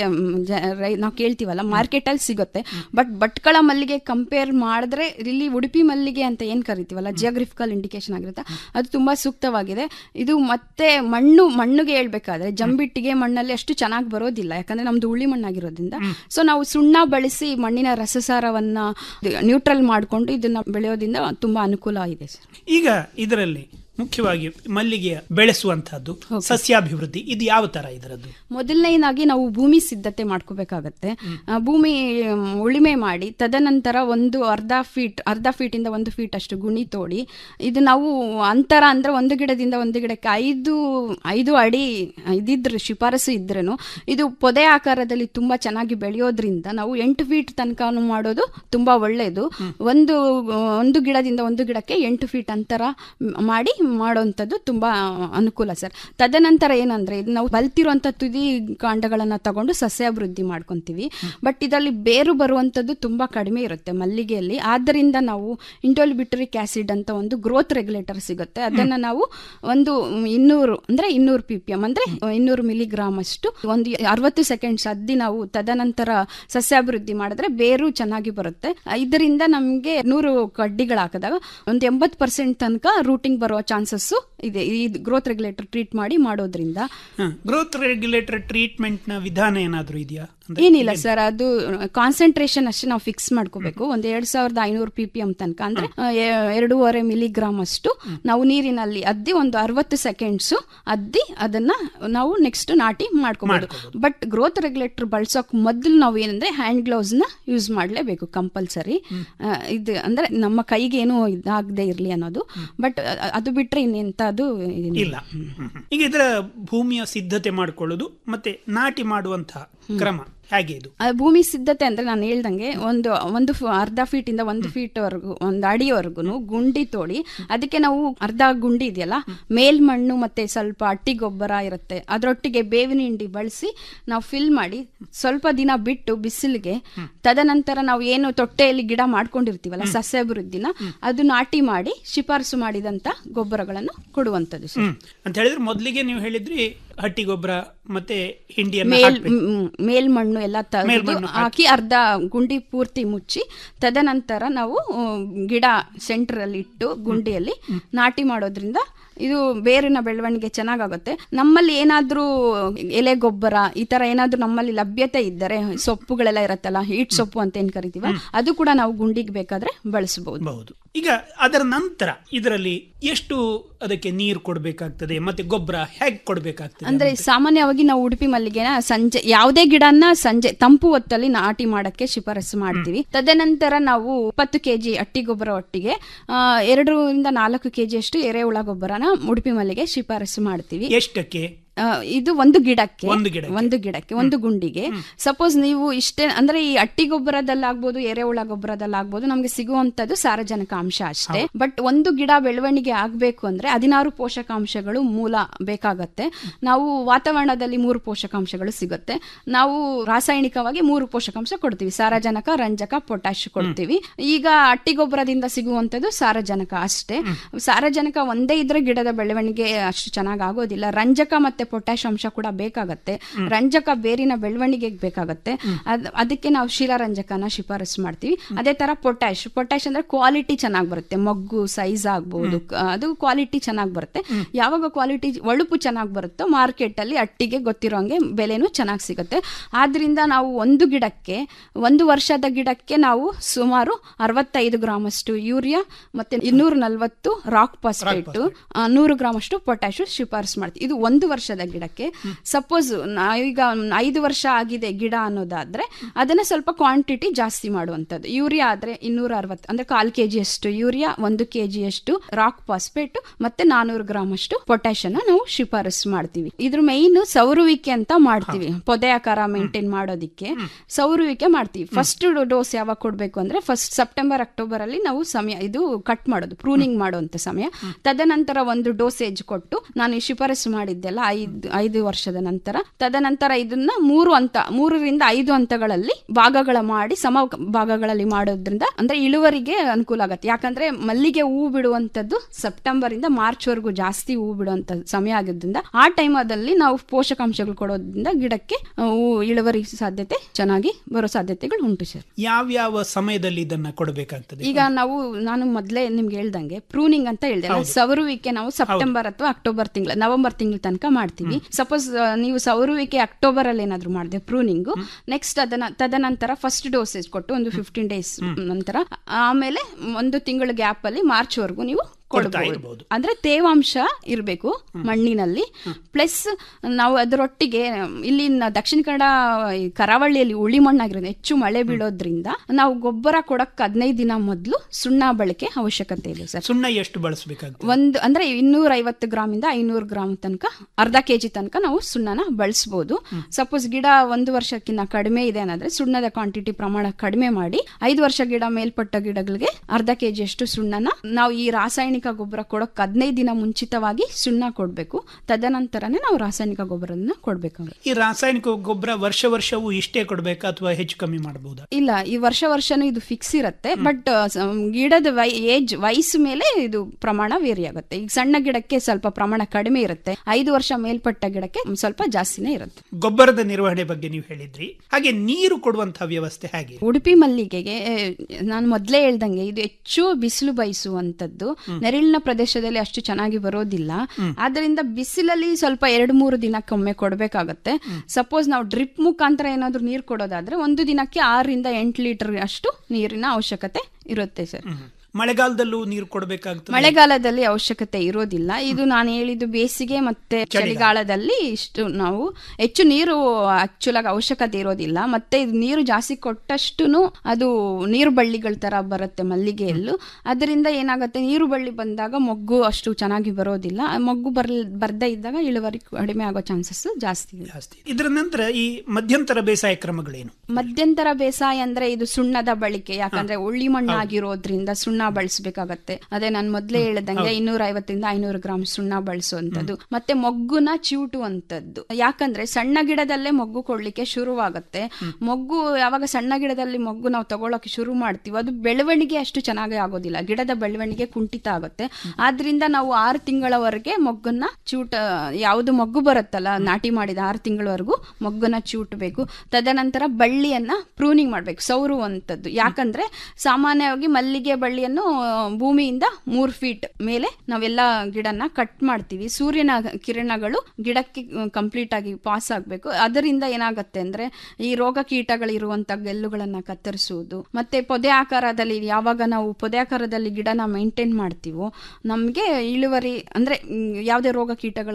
ನಾವು ಕೇಳ್ತೀವಲ್ಲ ಮಾರ್ಕೆಟ್ ಅಲ್ಲಿ ಸಿಗುತ್ತೆ ಬಟ್ ಭಟ್ಕಳ ಮಲ್ಲಿಗೆ ಕಂಪೇರ್ ಮಾಡಿದ್ರೆ ಇಲ್ಲಿ ಉಡುಪಿ ಮಲ್ಲಿಗೆ ಅಂತ ಏನ್ ಕರಿತೀವಲ್ಲ ಜಿಯೋಗ್ರಫಿಕಲ್ ಇಂಡಿಕೇಶನ್ ಆಗಿರುತ್ತೆ ಅದು ತುಂಬಾ ಸೂಕ್ತವಾಗಿದೆ ಇದು ಮತ್ತೆ ಮಣ್ಣು ಮಣ್ಣುಗೆ ಹೇಳ್ಬೇಕಾದ್ರೆ ಜಂಬಿಟ್ಟಿಗೆ ಮಣ್ಣಲ್ಲಿ ಅಷ್ಟು ಚೆನ್ನಾಗಿ ಬರೋದಿಲ್ಲ ಯಾಕಂದ್ರೆ ನಮ್ದು ಉಳ್ಳಿ ಮಣ್ಣಾಗಿರೋದ್ರಿಂದ ಸೊ ನಾವು ಸುಣ್ಣ ಬಳಸಿ ಮಣ್ಣಿನ ರಸಸಾರವನ್ನ ನ್ಯೂಟ್ರಲ್ ಮಾಡಿಕೊಂಡು ಇದನ್ನ ಬೆಳೆಯೋದ್ರಿಂದ ತುಂಬಾ ಅನುಕೂಲ ಇದೆ ಸರ್ ಈಗ ಇದರಲ್ಲಿ ಮುಖ್ಯವಾಗಿ ಮಲ್ಲಿಗೆಯ ಬೆಳೆಸುವಂತಹದ್ದು ಸಸ್ಯಾಭಿವೃದ್ಧಿ ಇದು ಯಾವ ತರ ಇದರದ್ದು ಮೊದಲನೇದಾಗಿ ನಾವು ಭೂಮಿ ಸಿದ್ಧತೆ ಮಾಡ್ಕೋಬೇಕಾಗತ್ತೆ ಆ, ಭೂಮಿ ಮ್, ಉಳುಮೆ ಮಾಡಿ ತದನಂತರ ಒಂದು ಅರ್ಧ ಫೀಟ್ ಅರ್ಧ ಫೀಟ್ ಇಂದ ಒಂದು ಫೀಟ್ ಅಷ್ಟು ಗುಣಿ ತೋಡಿ ಇದು ನಾವು ಅಂತರ ಅಂದ್ರೆ ಒಂದು ಗಿಡದಿಂದ ಒಂದು ಗಿಡಕ್ಕೆ ಐದು ಐದು ಅಡಿ ಇದಿದ್ರೆ ಶಿಫಾರಸು ಇದ್ರೇನು ಇದು ಪೊದೆ ಆಕಾರದಲ್ಲಿ ತುಂಬಾ ಚೆನ್ನಾಗಿ ಬೆಳೆಯೋದ್ರಿಂದ ನಾವು ಎಂಟು ಫೀಟ್ ತನಕ ಮಾಡೋದು ತುಂಬಾ ಒಳ್ಳೆಯದು ಒಂದು ಒಂದು ಗಿಡದಿಂದ ಒಂದು ಗಿಡಕ್ಕೆ ಎಂಟು ಫೀಟ್ ಅಂತರ ಮ್, ಮಾಡಿ ಮಾಡೋವಂಥದ್ದು ತುಂಬಾ ಅನುಕೂಲ ಸರ್ ತದನಂತರ ಏನಂದ್ರೆ ಇದು ನಾವು ಬಲ್ತಿರುವಂತ ತುದಿ ಕಾಂಡಗಳನ್ನ ತಗೊಂಡು ಸಸ್ಯಾಭಿವೃದ್ಧಿ ಮಾಡ್ಕೊಂತೀವಿ ಬಟ್ ಇದರಲ್ಲಿ ಬೇರು ಬರುವಂಥದ್ದು ತುಂಬಾ ಕಡಿಮೆ ಇರುತ್ತೆ ಮಲ್ಲಿಗೆಯಲ್ಲಿ ಆದ್ದರಿಂದ ನಾವು ಇಂಡೋಲಿಬಿಟರಿಕ್ ಆಸಿಡ್ ಅಂತ ಒಂದು ಗ್ರೋತ್ ರೆಗ್ಯುಲೇಟರ್ ಸಿಗುತ್ತೆ ಅದನ್ನ ನಾವು ಒಂದು ಇನ್ನೂರು ಅಂದ್ರೆ ಇನ್ನೂರು ಪಿ ಪಿ ಎಂ ಅಂದ್ರೆ ಇನ್ನೂರು ಮಿಲಿಗ್ರಾಮ್ ಅಷ್ಟು ಒಂದು ಅರವತ್ತು ಸೆಕೆಂಡ್ಸ್ ಅದ್ದಿ ನಾವು ತದನಂತರ ಸಸ್ಯಾಭಿವೃದ್ಧಿ ಮಾಡಿದ್ರೆ ಬೇರು ಚೆನ್ನಾಗಿ ಬರುತ್ತೆ ಇದರಿಂದ ನಮಗೆ ನೂರು ಕಡ್ಡಿಗಳು ಹಾಕಿದಾಗ ಒಂದು ಎಂಬತ್ತು ಪರ್ಸೆಂಟ್ ತನಕ ರೂಟಿಂಗ್ ಬರುವ ಚಾನ್ಸಸ್ ಇದೆ ಈ ಗ್ರೋತ್ ರೆಗ್ಯುಲೇಟರ್ ಟ್ರೀಟ್ ಮಾಡಿ ಮಾಡೋದ್ರಿಂದ ಗ್ರೋತ್ ರೆಗ್ಯುಲೇಟರ್ ಟ್ರೀಟ್ಮೆಂಟ್ ನ ವಿಧಾನ ಏನಾದ್ರೂ ಇದೆಯಾ ಅಂದ್ರೆ ಏನಿಲ್ಲ ಸರ್ ಅದು ಕಾನ್ಸಂಟ್ರೇಷನ್ ಅಷ್ಟೇ ನಾವು ಫಿಕ್ಸ್ ಮಾಡ್ಕೋಬೇಕು ಒಂದ್ ಎರಡ್ ಸಾವಿರದ ಐನೂರು ಪಿ ಪಿ ಎಂ ತನಕ ಅಂದ್ರೆ ಆ, ಎ- ಎರಡೂವರೆ ಮಿಲಿಗ್ರಾಮ್ ಅಷ್ಟು ನಾವು ನೀರಿನಲ್ಲಿ ಅದ್ದಿ ಒಂದು ಅರವತ್ತು ಸೆಕೆಂಡ್ಸ್ ಅದ್ದಿ ಅದನ್ನ ನಾವು ನೆಕ್ಸ್ಟ್ ನಾಟಿ ಮಾಡ್ಕೋಬಹುದು ಬಟ್ ಗ್ರೋತ್ ರೆಗ್ಯುಲೇಟರ್ ಬಳಸೋಕ್ ಮೊದಲು ನಾವು ಏನಂದ್ರೆ ಹ್ಯಾಂಡ್ ಗ್ಲೌಸ್ ನ ಯೂಸ್ ಮಾಡ್ಲೇಬೇಕು ಕಂಪಲ್ಸರಿ ಇದು ಅಂದ್ರೆ ನಮ್ಮ ಕೈಗೆ ಏನು ಇದಾಗದೆ ಇರ್ಲಿ ಅನ್ನೋದು ಬಟ್ ಅದು ಬಿಟ್ರೆ ಇನ್ನೆಂತದು ಇಲ್ಲ ಈಗ ಇದರ ಭೂಮಿಯ ಸಿದ್ಧತೆ ಮಾಡಿಕೊಳ್ಳೋದು ಮತ್ತೆ ನಾಟಿ ಮಾಡುವಂತಹ ಕ್ರಮ ಹೇಗೆ ಇದು ಆ ಭೂಮಿ ಸಿದ್ಧತೆ ಅಂದ್ರೆ ನಾನು ಹೇಳ್ದಂಗೆ ಒಂದು ಒಂದು ಫ- ಅರ್ಧ ಫೀಟ್ ಇಂದ ಒಂದು ಫೀಟ್ ವರೆಗೂ ಒಂದು ಅಡಿವರೆಗೂ ಗುಂಡಿ ತೋಡಿ ಅದಕ್ಕೆ ನಾವು ಅರ್ಧ ಗುಂಡಿ ಇದೆಯಲ್ಲ ಮೇಲ್ಮಣ್ಣು ಮತ್ತೆ ಸ್ವಲ್ಪ ಅಟ್ಟಿ ಗೊಬ್ಬರ ಇರುತ್ತೆ ಅದರೊಟ್ಟಿಗೆ ಬೇವಿನ ಹಿಂಡಿ ಬಳಸಿ ನಾವು ಫಿಲ್ ಮಾಡಿ ಸ್ವಲ್ಪ ದಿನ ಬಿಟ್ಟು ಬಿಸಿಲಿಗೆ ತದನಂತರ ನಾವು ಏನು ತೊಟ್ಟೆಯಲ್ಲಿ ಗಿಡ ಮಾಡ್ಕೊಂಡಿರ್ತೀವಲ್ಲ ಸಸ್ಯಾಭಿವೃದ್ಧಿನ ಅದು ನಾಟಿ ಮಾಡಿ ಶಿಫಾರಸು ಮಾಡಿದಂತ ಗೊಬ್ಬರಗಳನ್ನು ಕೊಡುವಂಥದ್ದು ಸರ್. ಹ್ಮ್ ಅಂತ ಹೇಳಿದ್ರೆ ಮೊದಲಿಗೆ ನೀವು ಹೇಳಿದ್ರಿ ಹಟ್ಟಿ ಗೊಬ್ಬರ ಮತ್ತೆ ಹಿಂಡಿಯನ್ನ ಮೇಲ್ ಹಾಕ್ಬೇಕು. ಮ್, ಮೇಲ್ಮಣ್ಣು ಎಲ್ಲ ತೆಗೆದು ಮೇಲ್ಮಣ್ಣು ಹಾಕಿ ಅರ್ಧ ಗುಂಡಿ ಪೂರ್ತಿ ಮುಚ್ಚಿ ತದನಂತರ ನಾವು ಆ, ಗಿಡ ಸೆಂಟರ್ ಅಲ್ಲಿ ಇಟ್ಟು ಗುಂಡಿಯಲ್ಲಿ ನಾಟಿ ಮಾಡೋದ್ರಿಂದ ಇದು ಬೇರಿನ ಬೆಳವಣಿಗೆ ಚೆನ್ನಾಗಾಗುತ್ತೆ ನಮ್ಮಲ್ಲಿ ಏನಾದ್ರೂ ಎಲೆ ಗೊಬ್ಬರ ಈ ತರ ಏನಾದ್ರೂ ನಮ್ಮಲ್ಲಿ ಲಭ್ಯತೆ ಇದ್ದರೆ ಸೊಪ್ಪುಗಳೆಲ್ಲ ಇರತ್ತಲ್ಲ ಹೀಟ್ ಸೊಪ್ಪು ಅಂತ ಏನ್ ಕರಿತೀವ ಅದು ಕೂಡ ನಾವು ಗುಂಡಿಗೆ ಬೇಕಾದ್ರೆ ಬಳಸಬಹುದು ಬಹುದು ಈಗ ಅದರ ನಂತರ ಇದರಲ್ಲಿ ಎಷ್ಟು ಅದಕ್ಕೆ ನೀರು ಕೊಡಬೇಕಾಗ್ತದೆ ಮತ್ತೆ ಗೊಬ್ಬರ ಹೇಗೆ ಕೊಡಬೇಕಾಗ್ತದೆ ಅಂದ್ರೆ ಸಾಮಾನ್ಯವಾಗಿ ನಾವು ಉಡುಪಿ ಮಲ್ಲಿಗೆನ ಸಂಜೆ ಯಾವುದೇ ಗಿಡನ ಸಂಜೆ ತಂಪು ಹೊತ್ತಲ್ಲಿ ನಾಟಿ ಮಾಡಕ್ಕೆ ಶಿಫಾರಸು ಮಾಡ್ತೀವಿ ತದನಂತರ ನಾವು ಇಪ್ಪತ್ತು ಕೆಜಿ ಅಟ್ಟಿ ಗೊಬ್ಬರ ಒಟ್ಟಿಗೆ ಆ, ಎರಡರಿಂದ ನಾಲ್ಕು ಕೆಜಿ ಅಷ್ಟು ಎರೆಹುಳ ಗೊಬ್ಬರನ ಉಡುಪಿ ಮಲ್ಲಿಗೆ ಶಿಫಾರಸು ಮಾಡ್ತೀವಿ ಎಷ್ಟಕ್ಕೆ ಆ, ಇದು ಒಂದು ಗಿಡಕ್ಕೆ ಒಂದು ಗಿಡಕ್ಕೆ. ಒಂದು ಗಿಡಕ್ಕೆ ಒಂದು ಗುಂಡಿಗೆ ಸಪೋಸ್ ನೀವು ಇಷ್ಟೇ ಅಂದ್ರೆ ಈ ಅಟ್ಟಿ ಗೊಬ್ಬರದಲ್ಲಾಗ್ಬೋದು ಎರೆಹುಳ ಗೊಬ್ಬರದಲ್ಲಾಗ್ಬೋದು ನಮ್ಗೆ ಸಿಗುವಂತದ್ದು ಸಾರಜನಕ ಅಂಶ ಅಷ್ಟೇ ಬಟ್ ಒಂದು ಗಿಡ ಬೆಳವಣಿಗೆ ಆಗ್ಬೇಕು ಅಂದ್ರೆ ಹದಿನಾರು ಪೋಷಕಾಂಶಗಳು ಮೂಲ ಬೇಕಾಗತ್ತೆ ನಾವು ವಾತಾವರಣದಲ್ಲಿ ಮೂರು ಪೋಷಕಾಂಶಗಳು ಸಿಗುತ್ತೆ ನಾವು ರಾಸಾಯನಿಕವಾಗಿ ಮೂರು ಪೋಷಕಾಂಶ ಕೊಡ್ತೀವಿ ಸಾರಜನಕ ರಂಜಕ ಪೊಟ್ಯಾಶ್ ಕೊಡ್ತೀವಿ ಈಗ ಅಟ್ಟಿ ಗೊಬ್ಬರದಿಂದ ಸಿಗುವಂತದ್ದು ಸಾರಜನಕ ಅಷ್ಟೇ ಸಾರಜನಕ ಒಂದೇ ಇದ್ರೆ ಗಿಡದ ಬೆಳವಣಿಗೆ ಅಷ್ಟು ಚೆನ್ನಾಗಿ ಆಗೋದಿಲ್ಲ ರಂಜಕ ಮತ್ತೆ ಪೊಟ್ಯಾಶ್ ಅಂಶ ಕೂಡ ಬೇಕಾಗತ್ತೆ ರಂಜಕ ಬೇರಿನ ಬೆಳವಣಿಗೆಗೆ ಬೇಕಾಗತ್ತೆ ಅದ್- ಅದಕ್ಕೆ ನಾವು ಶಿಲಾರಂಜಕನ ಶಿಫಾರಸು ಮಾಡ್ತೀವಿ ಅದೇ ತರ ಪೊಟ್ಯಾಶ್ ಪೊಟ್ಯಾಶ್ ಅಂದ್ರೆ ಕ್ವಾಲಿಟಿ ಚೆನ್ನಾಗಿ ಬರುತ್ತೆ ಮೊಗ್ಗು ಸೈಜ್ ಆಗ್ಬಹುದು ಅದು ಕ್ವಾಲಿಟಿ ಚೆನ್ನಾಗಿ ಬರುತ್ತೆ ಯಾವಾಗ ಕ್ವಾಲಿಟಿ ಒಳುಪು ಚೆನ್ನಾಗಿ ಬರುತ್ತೋ ಮಾರ್ಕೆಟ್ ಅಲ್ಲಿ ಅಟ್ಟಿಗೆ ಗೊತ್ತಿರೋಂಗೆ ಬೆಲೆನೂ ಚೆನ್ನಾಗಿ ಸಿಗುತ್ತೆ ಆದ್ರಿಂದ ನಾವು ಒಂದು ಗಿಡಕ್ಕೆ ಒಂದು ವರ್ಷದ ಗಿಡಕ್ಕೆ ನಾವು ಸುಮಾರು ಅರವತ್ತೈದು ಗ್ರಾಮ್ ಅಷ್ಟು ಯೂರಿಯಾ ಮತ್ತೆ ಇನ್ನೂರ ನಲ್ವತ್ತು ರಾಕ್ ಪಾಸ್ಪೇಟು ನೂರು ಗ್ರಾಮ್ ಅಷ್ಟು ಪೊಟ್ಯಾಶು ಶಿಫಾರಸು ಮಾಡ್ತೀವಿ ಇದು ಒಂದು ವರ್ಷದ ಗಿಡಕ್ಕೆ ಸಪೋಸ್ ಈಗ ಐದು ವರ್ಷ ಆಗಿದೆ ಗಿಡ ಅನ್ನೋದಾದ್ರೆ ಅದನ್ನ ಸ್ವಲ್ಪ ಕ್ವಾಂಟಿಟಿ ಜಾಸ್ತಿ ಮಾಡುವಂಥದ್ದು ಯೂರಿಯಾ ಆದ್ರೆ ಇನ್ನೂರ ಅರವತ್ತು ಅಂದ್ರೆ ಕಾಲ್ ಕೆಜಿ ಅಷ್ಟು ಯೂರಿಯಾ ಒಂದು ಕೆಜಿ ಅಷ್ಟು ರಾಕ್ ಪಾಸ್ಪೇಟ್ ಮತ್ತೆ ನಾನೂರು ಗ್ರಾಮ್ ಅಷ್ಟು ಪೊಟ್ಯಾಶ್ ಅನ್ನ ನಾವು ಶಿಫಾರಸು ಮಾಡ್ತೀವಿ ಇದ್ರ ಮೈನ್ ಸೌರುವಿಕೆ ಅಂತ ಮಾಡ್ತೀವಿ ಪೊದೆ ಆಕಾರ ಮೇಂಟೈನ್ ಮಾಡೋದಿಕ್ಕೆ ಸೌರುವಿಕೆ ಮಾಡ್ತೀವಿ ಫಸ್ಟ್ ಡೋಸ್ ಯಾವಾಗ ಕೊಡ್ಬೇಕು ಅಂದ್ರೆ ಫಸ್ಟ್ ಸೆಪ್ಟೆಂಬರ್ ಅಕ್ಟೋಬರ್ ಅಲ್ಲಿ ನಾವು ಸಮಯ ಇದು ಕಟ್ ಮಾಡೋದು ಪ್ರೂನಿಂಗ್ ಮಾಡುವಂತ ಸಮಯ ತದನಂತರ ಒಂದು ಡೋಸೇಜ್ ಕೊಟ್ಟು ನಾನು ಈ ಶಿಫಾರಸು ಮಾಡಿದ್ದೆಲ್ಲ ಐದು ಐದು ವರ್ಷದ ನಂತರ ತದನಂತರ ಇದನ್ನ ಮೂರು ಹಂತ ಮೂರರಿಂದ ಐದು ಹಂತಗಳಲ್ಲಿ ಭಾಗಗಳ ಮಾಡಿ ಸಮ ಭಾಗಗಳಲ್ಲಿ ಮಾಡೋದ್ರಿಂದ ಅಂದ್ರೆ ಇಳುವರಿಗೆ ಅನುಕೂಲ ಆಗತ್ತೆ ಯಾಕಂದ್ರೆ ಮಲ್ಲಿಗೆ ಹೂ ಬಿಡುವಂತದ್ದು ಸೆಪ್ಟೆಂಬರ್ ಇಂದ ಮಾರ್ಚ್ ವರೆಗೂ ಜಾಸ್ತಿ ಹೂ ಬಿಡುವಂತ ಸಮಯ ಆಗಿದ್ರಿಂದ ಆ ಟೈಮ್ ಅದಲ್ಲಿ ನಾವು ಪೋಷಕಾಂಶಗಳು ಕೊಡೋದ್ರಿಂದ ಗಿಡಕ್ಕೆ ಆ, ಹೂ ಇಳುವರಿ ಸಾಧ್ಯತೆ ಚೆನ್ನಾಗಿ ಬರೋ ಸಾಧ್ಯತೆಗಳು ಉಂಟು ಸರ್ ಯಾವ್ಯಾವ ಸಮಯದಲ್ಲಿ ಇದನ್ನ ಕೊಡಬೇಕಾಗ್ತದೆ ಈಗ ನಾವು ನಾನು ಮೊದಲೇ ನಿಮ್ಗೆ ಹೇಳ್ದಂಗೆ ಪ್ರೂನಿಂಗ್ ಅಂತ ಹೇಳ್ದೆ ಹೌದು. ಸವರುವಿಕೆ ನಾವು ಸೆಪ್ಟೆಂಬರ್ ಅಥವಾ ಅಕ್ಟೋಬರ್ ತಿಂಗಳ ನವೆಂಬರ್ ತಿಂಗಳ ತನಕ ಮಾಡ್ತೀವಿ ಸಪೋಸ್ ನೀವು ಸವರುವಿಕೆ ಅಕ್ಟೋಬರ್ ಅಲ್ಲಿ ಏನಾದ್ರು ಮಾಡಿದೆ ಪ್ರೂನಿಂಗ್ ನೆಕ್ಸ್ಟ್ ಅದನ್ನ ತದನಂತರ ಫಸ್ಟ್ ಡೋಸೇಜ್ ಕೊಟ್ಟು ಒಂದು ಫಿಫ್ಟೀನ್ ಡೇಸ್ ನಂತರ ಆಮೇಲೆ ಒಂದು ತಿಂಗಳ ಗ್ಯಾಪ್ ಅಲ್ಲಿ ಮಾರ್ಚ್ ವರೆಗೂ ನೀವು ಕೊಡ್ತಾ ಕೊಡ್ಬೋದು ಇರ್ಬೋದು. ಅಂದ್ರೆ ತೇವಾಂಶ ಇರಬೇಕು ಮಣ್ಣಿನಲ್ಲಿ ಪ್ಲಸ್ ನಾವು ಅದರೊಟ್ಟಿಗೆ ಇಲ್ಲಿ ನ- ದಕ್ಷಿಣ ಕನ್ನಡ ಈ ಕರಾವಳಿಯಲ್ಲಿ ಉಳಿ ಮಣ್ಣಾಗಿರೋದು ಹೆಚ್ಚು ಮಳೆ ಬೀಳೋದ್ರಿಂದ ನಾವು ಗೊಬ್ಬರ ಕೊಡಕ್ ಹದಿನೈದು ದಿನ ಮೊದಲು ಸುಣ್ಣ ಬಳಕೆ ಅವಶ್ಯಕತೆ ಇದೆ ಸರ್ ಸುಣ್ಣ ಎಷ್ಟು ಬಳಸಬೇಕಾಗ್ತದೆ ಒಂದು ಅಂದ್ರೆ ಇನ್ನೂರ ಐವತ್ತು ಗ್ರಾಮ್ ಇಂದ ಐನೂರು ಗ್ರಾಮ್ ತನಕ ಅರ್ಧ ಕೆಜಿ ತನಕ ನಾವು ಸುಣ್ಣನ ಬಳಸಬಹುದು ಸಪೋಸ್ ಗಿಡ ಒಂದು ವರ್ಷಕ್ಕಿಂತ ಕಡಿಮೆ ಇದೆ ಅನ್ನೋದ್ರೆ ಸುಣ್ಣದ ಕ್ವಾಂಟಿಟಿ ಪ್ರಮಾಣ ಕಡಿಮೆ ಮಾಡಿ ಐದು ವರ್ಷ ಗಿಡ ಮೇಲ್ಪಟ್ಟ ಗಿಡಗಳಿಗೆ ಅರ್ಧ ಕೆಜಿ ಅಷ್ಟು ಸುಣ್ಣನ ನಾವು ಈ ರಾಸಾಯನಿಕ ಗೊಬ್ಬರ ಕೊಡೋಕ್ ಹದಿನೈದು ದಿನ ಮುಂಚಿತವಾಗಿ ಸುಣ್ಣ ಕೊಡ್ಬೇಕು ತದನಂತರನೇ ನಾವು ರಾಸಾಯನಿಕ ಗೊಬ್ಬರನ ಕೊಡ್ಬೇಕಾಗುತ್ತೆ ಈ ರಾಸಾಯನಿಕ ಗೊಬ್ಬರ ವರ್ಷ ವರ್ಷವೂ ಇಷ್ಟೇ ಕೊಡ್ಬೇಕಾ ಅಥವಾ ಹೆಚ್ಚು ಕಮ್ಮಿ ಮಾಡಬಹುದಾ ಇಲ್ಲ ಈ ವರ್ಷ ವರ್ಷನೂ ಇದು ಫಿಕ್ಸ್ ಇರುತ್ತೆ ಬಟ್ ಗಿಡದ ವೈ ಏಜ್ ವಯಸ್ಸು ಮೇಲೆ ಇದು ಪ್ರಮಾಣ ವೇರಿ ಆಗುತ್ತೆ ಈಗ ಸಣ್ಣ ಗಿಡಕ್ಕೆ ಸ್ವಲ್ಪ ಪ್ರಮಾಣ ಕಡಿಮೆ ಇರುತ್ತೆ ಐದು ವರ್ಷ ಮೇಲ್ಪಟ್ಟ ಗಿಡಕ್ಕೆ ಸ್ವಲ್ಪ ಜಾಸ್ತಿನೇ ಇರುತ್ತೆ ಗೊಬ್ಬರದ ನಿರ್ವಹಣೆ ಬಗ್ಗೆ ನೀವು ಹೇಳಿದ್ರಿ ಹಾಗೆ ನೀರು ಕೊಡುವಂತಹ ವ್ಯವಸ್ಥೆ ಹೇಗೆ ಉಡುಪಿ ಮಲ್ಲಿಗೆಗೆ ನಾನು ಮೊದಲೇ ಹೇಳ್ದಂಗೆ ಇದು ಹೆಚ್ಚು ಬಿಸಿಲು ಬಯಸುವಂತದ್ದು ನೆರಳಿನ ಪ್ರದೇಶದಲ್ಲಿ ಅಷ್ಟು ಚೆನ್ನಾಗಿ ಬರೋದಿಲ್ಲ ಆದ್ರಿಂದ ಬಿಸಿಲಲ್ಲಿ ಸ್ವಲ್ಪ ಎರಡು ಮೂರು ದಿನಕ್ಕೊಮ್ಮೆ ಕೊಡಬೇಕಾಗತ್ತೆ ಸಪೋಸ್ ನಾವು ಡ್ರಿಪ್ ಮುಖಾಂತರ ಏನಾದ್ರೂ ನೀರು ಕೊಡೋದಾದ್ರೆ ಒಂದು ದಿನಕ್ಕೆ ಆರರಿಂದ ಎಂಟು ಲೀಟರ್ ಅಷ್ಟು ನೀರಿನ ಅವಶ್ಯಕತೆ ಇರುತ್ತೆ ಸರ್ ಮಳೆಗಾಲದಲ್ಲೂ ನೀರು ಕೊಡಬೇಕಾಗ್ತದೆ ಮಳೆಗಾಲದಲ್ಲಿ ಅವಶ್ಯಕತೆ ಇರೋದಿಲ್ಲ ಇದು ನಾನು ಹೇಳಿದ್ದು ಬೇಸಿಗೆ ಮತ್ತೆ ಚಳಿಗಾಲದಲ್ಲಿ ಇಷ್ಟು ನಾವು ಹೆಚ್ಚು ನೀರು ಆಕ್ಚುಲ್ ಆಗಿ ಅವಶ್ಯಕತೆ ಇರೋದಿಲ್ಲ ಮತ್ತೆ ಇದು ನೀರು ಜಾಸ್ತಿ ಕೊಟ್ಟಷ್ಟು ಅದು ನೀರು ಬಳ್ಳಿಗಳ ತರ ಬರುತ್ತೆ ಮಲ್ಲಿಗೆಯಲ್ಲೂ ಅದರಿಂದ ಏನಾಗುತ್ತೆ ನೀರು ಬಳ್ಳಿ ಬಂದಾಗ ಮೊಗ್ಗು ಅಷ್ಟು ಚೆನ್ನಾಗಿ ಬರೋದಿಲ್ಲ ಆ ಮೊಗ್ಗು ಬರ್ ಬರ್ದೇ ಇದ್ದಾಗ ಇಳುವರಿ ಕಡಿಮೆ ಆಗೋ ಚಾನ್ಸಸ್ ಜಾಸ್ತಿ ಇದೆ ಇದರ ನಂತರ ಈ ಮಧ್ಯಂತರ ಬೇಸಾಯ ಕ್ರಮಗಳೇನು ಮಧ್ಯಂತರ ಬೇಸಾಯ ಅಂದ್ರೆ ಇದು ಸುಣ್ಣದ ಬಳಕೆ ಯಾಕಂದ್ರೆ ಉಳ್ಳಿ ಮಣ್ಣಾಗಿರೋದ್ರಿಂದ ಸುಣ್ಣ ಬಳಸಬೇಕಾಗತ್ತೆ ಅದೇ ನಾನು ಮೊದ್ಲೇ ಹೇಳ್ದಂಗೆ ಇನ್ನೂರ ಐವತ್ತರಿಂದ ಐನೂರು ಗ್ರಾಮ್ ಸುಣ್ಣ ಬಳಸುವಂತದ್ದು ಮತ್ತೆ ಮೊಗ್ಗುನ ಚಿವುಟುವಂತದ್ದು ಯಾಕಂದ್ರೆ ಸಣ್ಣ ಗಿಡದಲ್ಲೇ ಮೊಗ್ಗು ಕೊಡ್ಲಿಕ್ಕೆ ಶುರುವಾಗುತ್ತೆ ಮೊಗ್ಗು ಯಾವಾಗ ಸಣ್ಣ ಗಿಡದಲ್ಲಿ ಮೊಗ್ಗು ನಾವು ತಗೊಳಕ್ಕೆ ಶುರು ಮಾಡ್ತೀವಿ ಅದು ಬೆಳವಣಿಗೆ ಅಷ್ಟು ಚೆನ್ನಾಗಿ ಆಗೋದಿಲ್ಲ ಗಿಡದ ಬೆಳವಣಿಗೆ ಕುಂಠಿತ ಆಗುತ್ತೆ ಆದ್ರಿಂದ ನಾವು ಆರು ತಿಂಗಳವರೆಗೆ ಮೊಗ್ಗನ್ನ ಚೂಟ ಯಾವುದು ಮೊಗ್ಗು ಬರುತ್ತಲ್ಲ ನಾಟಿ ಮಾಡಿದ ಆರು ತಿಂಗಳವರೆಗೂ ಮೊಗ್ಗನ್ನ ಚೂಟಬೇಕು ತದನಂತರ ಬಳ್ಳಿಯನ್ನ ಪ್ರೂನಿಂಗ್ ಮಾಡ್ಬೇಕು ಸೌರುವಂತದ್ದು ಯಾಕಂದ್ರೆ ಸಾಮಾನ್ಯವಾಗಿ ಮಲ್ಲಿಗೆ ಬಳ್ಳಿಯನ್ನ ಅಡಿಯನ್ನು ಭೂಮಿಯಿಂದ ಮೂರ್ ಫೀಟ್ ಮೇಲೆ ನಾವೆಲ್ಲ ಗಿಡನ ಕಟ್ ಮಾಡ್ತೀವಿ ಸೂರ್ಯನ ಕಿರಣಗಳು ಗಿಡಕ್ಕೆ ಕಂಪ್ಲೀಟ್ ಆಗಿ ಪಾಸ್ ಆಗ್ಬೇಕು ಅದರಿಂದ ಏನಾಗುತ್ತೆ ಅಂದ್ರೆ ಈ ರೋಗ ಕೀಟಗಳಿರುವಂತ ಗೆಲ್ಲುಗಳನ್ನ ಕತ್ತರಿಸುವುದು ಮತ್ತೆ ಪೊದೆ ಆಕಾರದಲ್ಲಿ ಯಾವಾಗ ನಾವು ಪೊದೆ ಆಕಾರದಲ್ಲಿ ಗಿಡನ ಮೇಂಟೈನ್ ಮಾಡ್ತೀವೋ ನಮ್ಗೆ ಇಳುವರಿ ಅಂದ್ರೆ ಮ್, ಯಾವುದೇ ರೋಗ ಕೀಟಗಳ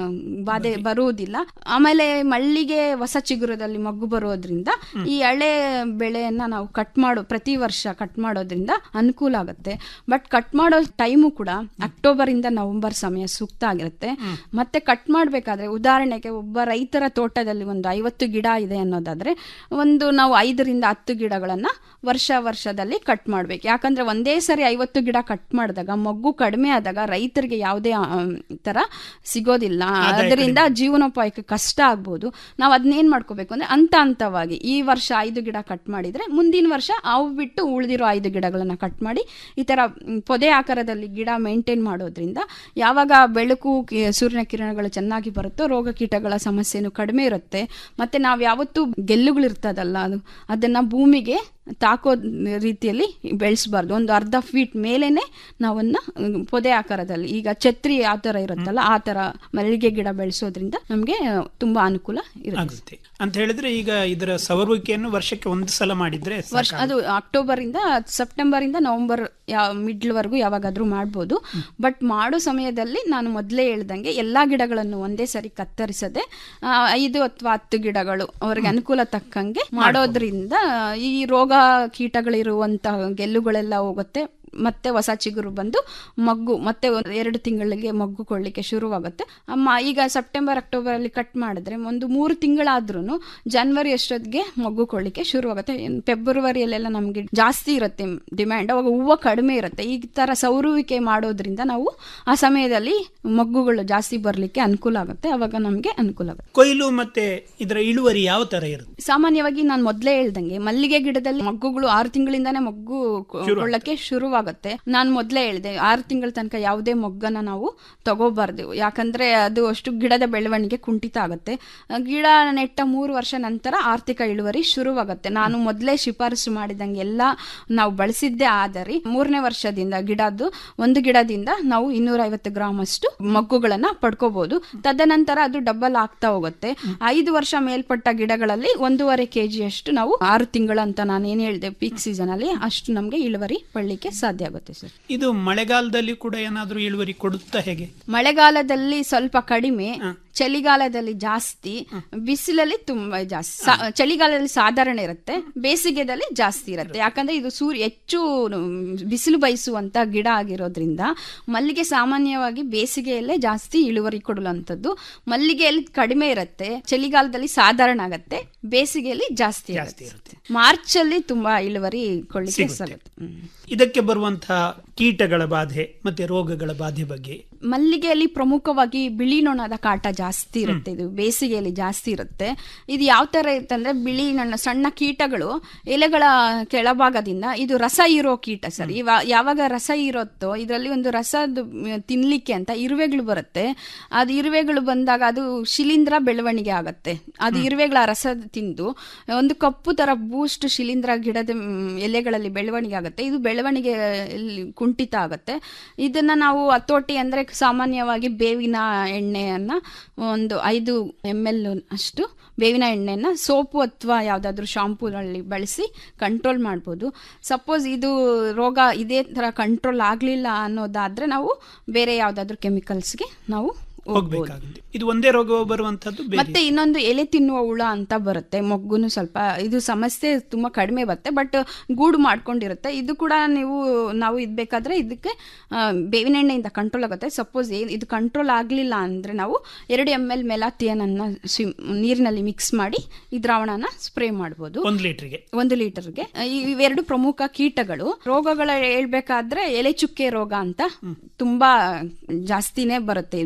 ಬಾಧೆ ಬರುವುದಿಲ್ಲ ಆಮೇಲೆ ಮಳ್ಳಿಗೆ ಹೊಸ ಚಿಗುರದಲ್ಲಿ ಮಗ್ಗು ಬರೋದ್ರಿಂದ ಈ ಹಳೆ ಬೆಳೆಯನ್ನ ನಾವು ಕಟ್ ಮಾಡೋ ಪ್ರತಿ ವರ್ಷ ಕಟ್ ಮಾಡೋದ್ರಿಂದ ಅನುಕೂಲ ಆಗುತ್ತೆ ಬಟ್ ಕಟ್ ಮಾಡೋ ಟೈಮು ಕೂಡ ಅಕ್ಟೋಬರ್ ಇಂದ ನವೆಂಬರ್ ಸಮಯ ಸೂಕ್ತ ಆಗಿರುತ್ತೆ ಮತ್ತೆ ಕಟ್ ಮಾಡಬೇಕಾದ್ರೆ ಉದಾಹರಣೆಗೆ ಒಬ್ಬ ರೈತರ ತೋಟದಲ್ಲಿ ಒಂದು ಐವತ್ತು ಗಿಡ ಇದೆ ಅನ್ನೋದಾದ್ರೆ ಒಂದು ನಾವು ಐದರಿಂದ ಹತ್ತು ಗಿಡಗಳನ್ನ ವರ್ಷ ವರ್ಷದಲ್ಲಿ ಕಟ್ ಮಾಡ್ಬೇಕು ಯಾಕಂದ್ರೆ ಒಂದೇ ಸರಿ ಐವತ್ತು ಗಿಡ ಕಟ್ ಮಾಡಿದಾಗ ಮೊಗ್ಗು ಕಡಿಮೆ ಆದಾಗ ರೈತರಿಗೆ ಯಾವುದೇ ಆ, ತರ ಸಿಗೋದಿಲ್ಲ ಆದಾಯ ಅದರಿಂದ ಜೀವನೋಪಾಯಕ್ಕೆ ಕಷ್ಟ ಆಗ್ಬೋದು ನಾವು ಅದನ್ನೇನ್ ಮಾಡ್ಕೋಬೇಕು ಅಂದ್ರೆ ಹಂತ ಹಂತವಾಗಿ ಈ ವರ್ಷ ಐದು ಗಿಡ ಕಟ್ ಮಾಡಿದ್ರೆ ಮುಂದಿನ ವರ್ಷ ಅವು ಬಿಟ್ಟು ಉಳಿದಿರೋ ಐದು ಗಿಡಗಳನ್ನ ಕಟ್ ಮಾಡಿ ಈ ತರ ಮ್, ಪೊದೆ ಆಕಾರದಲ್ಲಿ ಗಿಡ ಮೇಂಟೈನ್ ಮಾಡೋದ್ರಿಂದ ಯಾವಾಗ ಬೆಳಕು ಕಿ- ಸೂರ್ಯನ ಕಿರಣಗಳು ಚೆನ್ನಾಗಿ ಬರುತ್ತೋ ರೋಗ ಕೀಟಗಳ ಸಮಸ್ಯೆನೂ ಕಡಿಮೆ ಇರುತ್ತೆ ಮತ್ತೆ ನಾವು ಯಾವತ್ತೂ ಗೆಲ್ಲುಗಳಿರ್ತದಲ್ಲ ಅದು ಅದನ್ನ ಭೂಮಿಗೆ ತಾಕೋ ರೀತಿಯಲ್ಲಿ ಬೆಳೆಸಬಾರ್ದು ಒಂದು ಅರ್ಧ ಫೀಟ್ ಮೇಲೇನೆ ನಾವನ್ನ ಮ್, ಪೊದೆ ಆಕಾರದಲ್ಲಿ ಈಗ ಛತ್ರಿ ಯಾವ ತರ ಇರುತ್ತಲ್ಲ ಆ ತರ ಮಲ್ಲಿಗೆ ಗಿಡ ಬೆಳೆಸೋದ್ರಿಂದ ನಮ್ಗೆ ಆ, ತುಂಬಾ ಅನುಕೂಲ ಇರುತ್ತೆ ಆಗುತ್ತೆ ಅಂತ ಹೇಳಿದ್ರೆ ಈಗ ಇದರ ಸವರುವಿಕೆಯನ್ನು ವರ್ಷಕ್ಕೆ ಒಂದು ಸಲ ಮಾಡಿದ್ರೆ ವರ್ಷ ಸಾಕಾಗುತ್ತೆ. ಅದು ಅಕ್ಟೋಬರ್ ಇಂದ ಸೆಪ್ಟೆಂಬರ್ ಇಂದ ನವೆಂಬರ್ ಮಿಡ್ಲ್ ವರೆಗೂ ಯಾವಾಗಾದ್ರೂ ಮಾಡ್ಬೋದು ಬಟ್ ಮಾಡೋ ಸಮಯದಲ್ಲಿ ನಾನು ಮೊದಲೇ ಹೇಳ್ದಂಗೆ ಎಲ್ಲಾ ಗಿಡಗಳನ್ನು ಒಂದೇ ಸರಿ ಕತ್ತರಿಸದೆ ಆ, ಐದು ಅಥವಾ ಹತ್ತು ಗಿಡಗಳು ಅವರಿಗೆ ಅನುಕೂಲ ತಕ್ಕಂಗೆ ಮಾಡೋದ್ರಿಂದ ಈ ರೋಗ ಕೀಟಗಳಿರುವಂತಹ ಗೆಲ್ಲುಗಳೆಲ್ಲ ಹೋಗುತ್ತೆ ಮತ್ತೆ ಹೊಸ ಚಿಗುರು ಬಂದು ಮಗ್ಗು ಮತ್ತೆ ಒಂದ್ ಎರಡು ತಿಂಗಳಿಗೆ ಮಗ್ಗು ಕೊಡ್ಲಿಕ್ಕೆ ಶುರುವಾಗುತ್ತೆ ಅಮ್ಮ ಈಗ ಸೆಪ್ಟೆಂಬರ್ ಅಕ್ಟೋಬರ್ ಅಲ್ಲಿ ಕಟ್ ಮಾಡಿದ್ರೆ ಒಂದು ಮೂರು ತಿಂಗಳಾದ್ರೂ ಜನವರಿ ಅಷ್ಟೊತ್ತಿಗೆ ಮಗ್ಗು ಕೊಡ್ಲಿಕ್ಕೆ ಶುರುವಾಗುತ್ತೆ ಇನ್ ಫೆಬ್ರವರಿಯಲ್ಲೆಲ್ಲ ನಮಗೆ ಜಾಸ್ತಿ ಇರುತ್ತೆ ಡಿಮ್ಯಾಂಡ್ ಅವಾಗ ಹೂವು ಕಡಿಮೆ ಇರುತ್ತೆ ಈ ತರ ಸೌರುವಿಕೆ ಮಾಡೋದ್ರಿಂದ ನಾವು ಆ ಸಮಯದಲ್ಲಿ ಮಗ್ಗುಗಳು ಜಾಸ್ತಿ ಬರ್ಲಿಕ್ಕೆ ಅನುಕೂಲ ಆಗುತ್ತೆ ಅವಾಗ ನಮಗೆ ಅನುಕೂಲ ಆಗುತ್ತೆ ಕೊಯ್ಲು ಮತ್ತೆ ಇದರ ಇಳುವರಿ ಯಾವ ತರ ಇರುತ್ತೆ ಸಾಮಾನ್ಯವಾಗಿ ನಾನು ಮೊದಲೇ ಹೇಳ್ದಂಗೆ ಮಲ್ಲಿಗೆ ಗಿಡದಲ್ಲಿ ಮಗ್ಗುಗಳು ಆರು ತಿಂಗಳಿಂದಾನೇ ಮಗ್ಗು ಕೊ- ಶುರು ಕೊಳ್ಳಕ್ಕೆ ಶುರುವಾಗುತ್ತೆ ನಾನು ಮೊದಲೇ ಹೇಳಿದೆ ಆರು ತಿಂಗಳ ತನಕ ಯಾವುದೇ ಮೊಗ್ಗನ್ನ ನಾವು ತಗೋಬಾರ್ದು ಯಾಕಂದ್ರೆ ಅದು ಅಷ್ಟು ಗಿಡದ ಬೆಳವಣಿಗೆ ಕುಂಠಿತ ಆಗುತ್ತೆ ಆ, ಗಿಡ ನೆಟ್ಟ ಮೂರು ವರ್ಷ ನಂತರ ಆರ್ಥಿಕ ಇಳುವರಿ ಶುರುವಾಗುತ್ತೆ ನಾನು ಮೊದಲೇ ಶಿಫಾರಸು ಮಾಡಿದಂಗೆ ಎಲ್ಲ ನಾವು ಬಳಸಿದ್ದೇ ಆದರಿ ಮೂರನೇ ವರ್ಷದಿಂದ ಗಿಡದ್ದು ಒಂದು ಗಿಡದಿಂದ ನಾವು ಇನ್ನೂರ ಐವತ್ತು ಗ್ರಾಮ್ ಅಷ್ಟು ಮಗ್ಗುಗಳನ್ನ ಪಡ್ಕೋಬಹುದು ತದನಂತರ ಅದು ಡಬಲ್ ಆಗ್ತಾ ಹೋಗುತ್ತೆ ಐದು ವರ್ಷ ಮೇಲ್ಪಟ್ಟ ಗಿಡಗಳಲ್ಲಿ ಒಂದೂವರೆ ಕೆಜಿ ಅಷ್ಟು ನಾವು ಆರು ತಿಂಗಳು ಅಂತ ನಾನು ಏನ್ ಹೇಳಿದೆ ಪೀಕ್ ಸೀಸನ್ ಅಲ್ಲಿ ಅಷ್ಟು ನಮ್ಗೆ ಇಳುವರಿ ಪಡ್ಲಿಕ್ಕೆ ಸಾಧ್ಯ ಆಗುತ್ತೆ ಸರ್ ಇದು ಮಳೆಗಾಲದಲ್ಲಿ ಕೂಡ ಏನಾದ್ರೂ ಇಳುವರಿ ಕೊಡುತ್ತಾ ಹೇಗೆ ಮಳೆಗಾಲದಲ್ಲಿ ಸ್ವಲ್ಪ ಕಡಿಮೆ ಚಳಿಗಾಲದಲ್ಲಿ ಜಾಸ್ತಿ ಬಿಸಿಲಲ್ಲಿ ತುಂಬಾ ಜಾಸ್ತಿ ಸಾ- ಚಳಿಗಾಲದಲ್ಲಿ ಸಾಧಾರಣ ಇರುತ್ತೆ ಬೇಸಿಗೆದಲ್ಲಿ ಜಾಸ್ತಿ ಇರುತ್ತೆ ಯಾಕಂದ್ರೆ ಇದು ಸೂರ್ಯ ಹೆಚ್ಚು ಮ್, ಬಿಸಿಲು ಬಯಸುವಂತ ಗಿಡ ಆಗಿರೋದ್ರಿಂದ ಮಲ್ಲಿಗೆ ಸಾಮಾನ್ಯವಾಗಿ ಬೇಸಿಗೆಯಲ್ಲೇ ಜಾಸ್ತಿ ಇಳುವರಿ ಕೊಡುವಂಥದ್ದು ಮಲ್ಲಿಗೆಯಲ್ಲಿ ಕಡಿಮೆ ಇರುತ್ತೆ ಚಳಿಗಾಲದಲ್ಲಿ ಸಾಧಾರಣ ಆಗತ್ತೆ ಬೇಸಿಗೆಯಲ್ಲಿ ಜಾಸ್ತಿ ಇರುತ್ತೆ ಮಾರ್ಚ್ ಅಲ್ಲಿ ತುಂಬಾ ಇಳುವರಿ ಕೊಳ್ಳಿಕ್ಕೆ ಸಿಗುತ್ತೆ. ಸಾಗುತ್ತೆ ಹ್ಮ್. ಇದಕ್ಕೆ ಬರುವಂತಹ ಕೀಟಗಳ ಬಾಧೆ ಮತ್ತೆ ರೋಗಗಳ ಬಾಧೆ ಬಗ್ಗೆ ಮಲ್ಲಿಗೆಯಲ್ಲಿ ಪ್ರಮುಖವಾಗಿ ಬಿಳಿ ನೊಣದ ಕಾಟ ಜಾಸ್ತಿ ಇರುತ್ತೆ ಇದು ಬೇಸಿಗೆಯಲ್ಲಿ ಜಾಸ್ತಿ ಇರುತ್ತೆ ಇದು ಯಾವ ತರ ಇರುತ್ತೆ ಅಂದ್ರೆ ಬಿಳಿ ನೊಣ ಸಣ್ಣ ಕೀಟಗಳು ಎಲೆಗಳ ಕೆಳಭಾಗದಿಂದ ಇದು ರಸ ಇರೋ ಕೀಟ ಸರ್ ಇವ ಯಾವಾಗ ರಸ ಇರುತ್ತೋ ಇದರಲ್ಲಿ ಒಂದು ರಸದ ಮ್, ತಿನ್ಲಿಕ್ಕೆ ಅಂತ ಇರುವೆಗಳು ಬರುತ್ತೆ ಅದು ಇರುವೆಗಳು ಬಂದಾಗ ಅದು ಶಿಲೀಂಧ್ರ ಬೆಳವಣಿಗೆ ಆಗತ್ತೆ ಅದು ಇರುವೆಗಳ ರಸ ತಿಂದು ಒಂದು ಕಪ್ಪು ತರ ಬೂಸ್ಟ್ ಶಿಲೀಂಧ್ರ ಗಿಡದ ಮ್, ಎಲೆಗಳಲ್ಲಿ ಬೆಳವಣಿಗೆ ಆಗುತ್ತೆ ಇದು ಬೆಳವಣಿಗೆ ಎಲ್ಲಿ ಕುಂಠಿತ ಆಗುತ್ತೆ ಇದನ್ನ ನಾವು ಹತೋಟಿ ಅಂದ್ರೆ ಸಾಮಾನ್ಯವಾಗಿ ಬೇವಿನ ಎಣ್ಣೆಯನ್ನ ಒಂದು ಐದು ಎಮ್ ಎಲ್ ಅಷ್ಟು ಬೇವಿನ ಎಣ್ಣೆನ ಸೋಪು ಅಥವಾ ಯಾವುದಾದ್ರೂ ಶಾಂಪೂನಲ್ಲಿ ಬಳಸಿ ಕಂಟ್ರೋಲ್ ಮಾಡ್ಬೋದು ಸಪೋಸ್ ಇದು ರೋಗ ಇದೇ ಥರ ಕಂಟ್ರೋಲ್ ಆಗಲಿಲ್ಲ ಅನ್ನೋದಾದ್ರೆ ನಾವು ಬೇರೆ ಯಾವುದಾದ್ರೂ ಕೆಮಿಕಲ್ಸ್ಗೆ ನಾವು ಹೋಗ್ಬೋದು ಹೋಗ್ಬೇಕಾಗುತ್ತೆ ಇದು ಒಂದೇ ರೋಗ ಬರುವಂತದ್ದು ಬೇರೆ ಮತ್ತೆ ಇನ್ನೊಂದು ಎಲೆ ತಿನ್ನುವ ಹುಳ ಅಂತ ಬರುತ್ತೆ ಮೊಗ್ಗುನು ಸ್ವಲ್ಪ ಇದು ಸಮಸ್ಯೆ ತುಂಬಾ ಕಡಿಮೆ ಬರುತ್ತೆ ಬಟ್ ಗೂಡು ಮಾಡ್ಕೊಂಡಿರುತ್ತೆ ಇದು ಕೂಡ ನೀವು ನಾವು ಇದ್ ಬೇಕಾದ್ರೆ ಇದಕ್ಕೆ ಆ, ಬೇವಿನ ಎಣ್ಣೆಯಿಂದ ಕಂಟ್ರೋಲ್ ಆಗುತ್ತೆ ಸಪೋಸ್ ಇದು ಕಂಟ್ರೋಲ್ ಆಗಲಿಲ್ಲ ಅಂದ್ರೆ ನಾವು ಎರಡು ಎಮ್ ಎಲ್ ಮೆಲಾತಿಯನನ್ನ ಸ್ವಿಮ್ ನೀರಿನಲ್ಲಿ ಮಿಕ್ಸ್ ಮಾಡಿ ಈ ದ್ರಾವಣನ ಸ್ಪ್ರೇ ಮಾಡ್ಬೋದು ಒಂದು ಲೀಟರ್ಗೆ ಒಂದು ಲೀಟರ್ಗೆ ಇವೆರಡು ಪ್ರಮುಖ ಕೀಟಗಳು ರೋಗಗಳ ಹೇಳ್ಬೇಕಾದ್ರೆ ಎಲೆ ಚುಕ್ಕೆ ರೋಗ ಅಂತ ತುಂಬಾ ಜಾಸ್ತಿನೇ ಬರುತ್ತೆ ಈ ಮಲ್ಲಿಗೆಯಲ್ಲಿ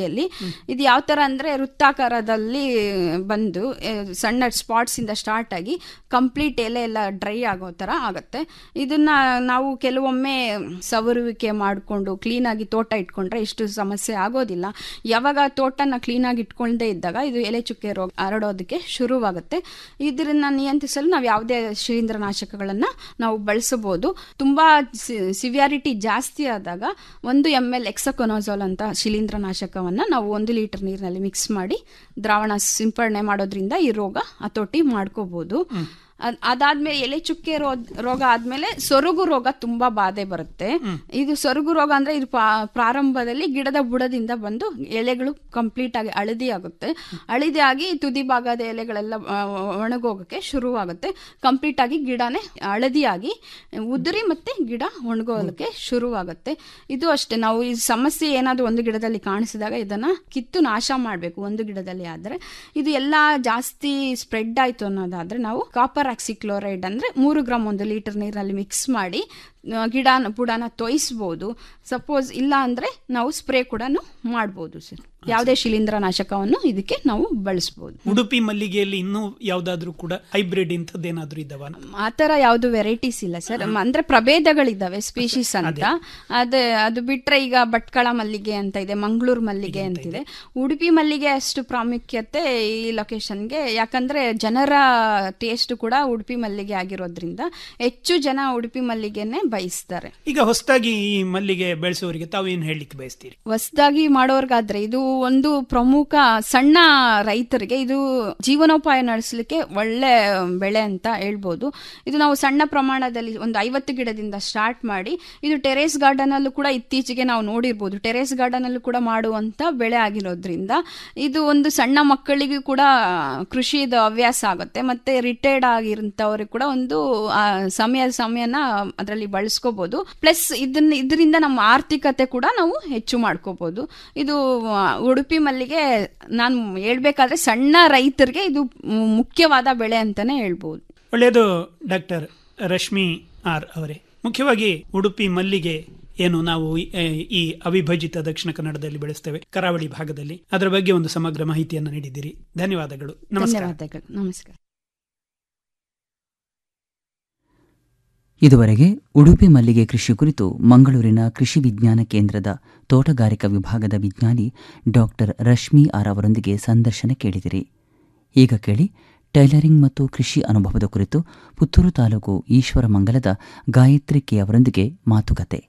ಮಲ್ಲಿಗೆಯಲ್ಲಿ ಇದು ಯಾವ ತರ ಅಂದ್ರೆ ವೃತ್ತಾಕಾರದಲ್ಲಿ ಬಂದು ಆ, ಸಣ್ಣ ಸ್ಪಾಟ್ಸ್ ಇಂದ ಸ್ಟಾರ್ಟ್ ಆಗಿ ಕಂಪ್ಲೀಟ್ ಎಲೆ ಎಲ್ಲ ಡ್ರೈ ಆಗೋ ತರ ಆಗುತ್ತೆ ಇದನ್ನ ನಾವು ಕೆಲವೊಮ್ಮೆ ಸವರುವಿಕೆ ಮಾಡಿಕೊಂಡು ಕ್ಲೀನಾಗಿ ತೋಟ ಇಟ್ಕೊಂಡ್ರೆ ಇಷ್ಟು ಸಮಸ್ಯೆ ಆಗೋದಿಲ್ಲ ಯಾವಾಗ ತೋಟನ ಕ್ಲೀನಾಗಿ ಇಟ್ಕೊಳ್ದೇ ಇದ್ದಾಗ ಇದು ಎಲೆ ಚುಕ್ಕೆ ರೋಗ ಹರಡೋದಕ್ಕೆ ಶುರುವಾಗುತ್ತೆ ಇದನ್ನ ನಿಯಂತ್ರಿಸಲು ನಾವು ಯಾವುದೇ ಶಿಲೀಂಧ್ರನಾಶಕಗಳನ್ನ ನಾವು ಬಳಸಬಹುದು ತುಂಬಾ ಸಿವಿಯಾರಿಟಿ ಜಾಸ್ತಿ ಆದಾಗ ಒಂದು ಎಮ್ ಎಲ್ ಎಕ್ಸಕೊನೋಸೋಲ್ ಅಂತ ಶಿಲೀಂಧ್ರನಾಶಕವನ್ನ ನಾವು ಒಂದು ಲೀಟರ್ ನೀರಿನಲ್ಲಿ ಮಿಕ್ಸ್ ಮಾಡಿ ದ್ರಾವಣ ಸಿಂಪಡಣೆ ಮಾಡೋದ್ರಿಂದ ಈ ರೋಗ ಹತೋಟಿ ಮಾಡ್ಕೋಬಹುದು ಅದ್- ಅದಾದ್ಮೇಲೆ ಎಲೆ ಚುಕ್ಕೆ ರೋ- ರೋಗ ಆದ್ಮೇಲೆ ಸೊರಗು ರೋಗ ತುಂಬಾ ಬಾಧೆ ಬರುತ್ತೆ ಇದು ಸೊರಗು ರೋಗ ಅಂದ್ರೆ ಇದು ಪಾ- ಪ್ರಾರಂಭದಲ್ಲಿ ಗಿಡದ ಬುಡದಿಂದ ಬಂದು ಎಲೆಗಳು ಕಂಪ್ಲೀಟ್ ಆಗಿ ಹಳದಿ ಆಗುತ್ತೆ ಹಳದಿ ಆಗಿ ತುದಿ ಭಾಗದ ಎಲೆಗಳೆಲ್ಲ ಆ, ಒಣಗೋಗಕ್ಕೆ ಶುರುವಾಗುತ್ತೆ ಕಂಪ್ಲೀಟ್ ಆಗಿ ಗಿಡನೇ ಹಳದಿಯಾಗಿ ಉದುರಿ ಮತ್ತೆ ಗಿಡ ಒಣಗೋಗಕ್ಕೆ ಶುರುವಾಗುತ್ತೆ ಇದು ಅಷ್ಟೇ ನಾವು ಈ ಸಮಸ್ಯೆ ಏನಾದರೂ ಒಂದು ಗಿಡದಲ್ಲಿ ಕಾಣಿಸಿದಾಗ ಇದನ್ನ ಕಿತ್ತು ನಾಶ ಮಾಡಬೇಕು ಒಂದು ಗಿಡದಲ್ಲಿ ಆದ್ರೆ ಇದು ಎಲ್ಲ ಜಾಸ್ತಿ ಸ್ಪ್ರೆಡ್ ಆಯ್ತು ಅನ್ನೋದಾದ್ರೆ ನಾವು ಕಾಪರ್ ಆಕ್ಸಿಕ್ಲೋರೈಡ್ ಅಂದ್ರೆ ಮೂರು ಗ್ರಾಮ್ ಒಂದು ಲೀಟರ್ ನೀರಲ್ಲಿ ಮಿಕ್ಸ್ ಮಾಡಿ ಆ, ಗಿಡನ ಬುಡನ ತೊಯಿಸ್ಬೋದು ಸಪೋಸ್ ಇಲ್ಲ ಅಂದ್ರೆ ನಾವು ಸ್ಪ್ರೇ ಕೂಡ ಮಾಡ್ಬೋದು ಸರ್ ಯಾವುದೇ ಶಿಲೀಂಧ್ರನಾಶಕವನ್ನು ಇದಕ್ಕೆ ನಾವು ಬಳಸ್ಬೋದು ಉಡುಪಿ ಮಲ್ಲಿಗೆಯಲ್ಲಿ ಇನ್ನೂ ಯಾವ್ದಾದ್ರು ಕೂಡ ಹೈಬ್ರಿಡ್ ಇಂಥದ್ದೇನಾದ್ರೂ ಇದ್ದಾವ ಆತರ ಯಾವ್ದು ವೆರೈಟೀಸ್ ಇಲ್ಲ ಸರ್ ಅಂದ್ರೆ ಪ್ರಭೇದಗಳಿದ್ದಾವೆ ಸ್ಪೀಶೀಸ್ ಅಂತ ಅದೇ ಅದು ಬಿಟ್ರೆ ಈಗ ಭಟ್ಕಳ ಮಲ್ಲಿಗೆ ಅಂತ ಇದೆ ಮಂಗಳೂರು ಮಲ್ಲಿಗೆ ಅಂತಿದೆ ಉಡುಪಿ ಮಲ್ಲಿಗೆ ಅಷ್ಟು ಪ್ರಾಮುಖ್ಯತೆ ಈ ಲೊಕೇಶನ್ಗೆ ಯಾಕಂದ್ರೆ ಜನರ ಟೇಸ್ಟ್ ಕೂಡ ಉಡುಪಿ ಮಲ್ಲಿಗೆ ಆಗಿರೋದ್ರಿಂದ ಹೆಚ್ಚು ಜನ ಉಡುಪಿ ಮಲ್ಲಿಗೆನೆ ಬಯಸ್ತಾರೆ ಈಗ ಹೊಸದಾಗಿ ಈ ಮಲ್ಲಿಗೆ ಬೆಳೆಸೋರಿಗೆ ತಾವು ಏನ್ ಹೇಳಲಿಕ್ಕೆ ಬಯಸ್ತೀರಿ ಹೊಸದಾಗಿ ಮಾಡೋರ್ಗಾದ್ರೆ ಇದು ಒಂದು ಪ್ರಮುಖ ಸಣ್ಣ ರೈತರಿಗೆ ಇದು ಜೀವನೋಪಾಯ ನಡೆಸಲಿಕ್ಕೆ ಒಳ್ಳೆ ಬೆಳೆ ಅಂತ ಹೇಳ್ಬೋದು ಇದು ನಾವು ಸಣ್ಣ ಪ್ರಮಾಣದಲ್ಲಿ ಒಂದು ಐವತ್ತು ಗಿಡದಿಂದ ಸ್ಟಾರ್ಟ್ ಮಾಡಿ ಇದು ಟೆರೇಸ್ ಗಾರ್ಡನ್ ಅಲ್ಲೂ ಕೂಡ ಇತ್ತೀಚೆಗೆ ನಾವು ನೋಡಿರ್ಬೋದು ಟೆರೇಸ್ ಗಾರ್ಡನ್ ಅಲ್ಲೂ ಕೂಡ ಮಾಡುವಂತ ಬೆಳೆ ಆಗಿರೋದ್ರಿಂದ ಇದು ಒಂದು ಸಣ್ಣ ಮಕ್ಕಳಿಗೂ ಕೂಡ ಕೃಷಿದ ಹವ್ಯಾಸ ಆಗುತ್ತೆ ಮತ್ತೆ ರಿಟೈರ್ಡ್ ಆಗಿರೋಂಥವ್ರಿಗೆ ಕೂಡ ಒಂದು ಆ, ಸಮಯ ಸಮಯನ ಅದರಲ್ಲಿ ಬಳಸ್ಕೋಬಹುದು ಪ್ಲಸ್ ಇದನ್ನ ಇದರಿಂದ ನಮ್ಮ ಆರ್ಥಿಕತೆ ಕೂಡ ನಾವು ಹೆಚ್ಚು ಮಾಡ್ಕೋಬಹುದು ಇದು ಆ, ಉಡುಪಿ ಮಲ್ಲಿಗೆ ನಾನು ಹೇಳ್ಬೇಕಾದ್ರೆ ಸಣ್ಣ ರೈತರಿಗೆ ಇದು ಮ್, ಮುಖ್ಯವಾದ ಬೆಳೆ ಅಂತಾನೆ ಹೇಳ್ಬೋದು ಒಳ್ಳೆಯದು ಡಾಕ್ಟರ್ ರಶ್ಮಿ ಆರ್ ಅವರೇ ಮುಖ್ಯವಾಗಿ ಉಡುಪಿ ಮಲ್ಲಿಗೆ ಏನು ನಾವು ಈ- ಈ ಅವಿಭಜಿತ ದಕ್ಷಿಣ ಕನ್ನಡದಲ್ಲಿ ಬೆಳೆಸ್ತೇವೆ ಕರಾವಳಿ ಭಾಗದಲ್ಲಿ ಅದರ ಬಗ್ಗೆ ಒಂದು ಸಮಗ್ರ ಮಾಹಿತಿಯನ್ನು ನೀಡಿದ್ದೀರಿ ಧನ್ಯವಾದಗಳು ನಮಸ್ಕಾರ ಧನ್ಯವಾದಗಳು ನಮಸ್ಕಾರ ಇದುವರೆಗೆ ಉಡುಪಿ ಮಲ್ಲಿಗೆ ಕೃಷಿ ಕುರಿತು ಮಂಗಳೂರಿನ ಕೃಷಿ ವಿಜ್ಞಾನ ಕೇಂದ್ರದ ತೋಟಗಾರಿಕಾ ವಿಭಾಗದ ವಿಜ್ಞಾನಿ ಡಾಕ್ಟರ್ ರಶ್ಮಿ ಆರ್ ಅವರೊಂದಿಗೆ ಸಂದರ್ಶನ ಕೇಳಿದಿರಿ ಈಗ ಕೇಳಿ ಟೈಲರಿಂಗ್ ಮತ್ತು ಕೃಷಿ ಅನುಭವದ ಕುರಿತು ಪುತ್ತೂರು ತಾಲೂಕು ಈಶ್ವರ ಮಂಗಲದ ಗಾಯತ್ರಿ ಕೆ ಅವರೊಂದಿಗೆ ಮಾತುಕತೆ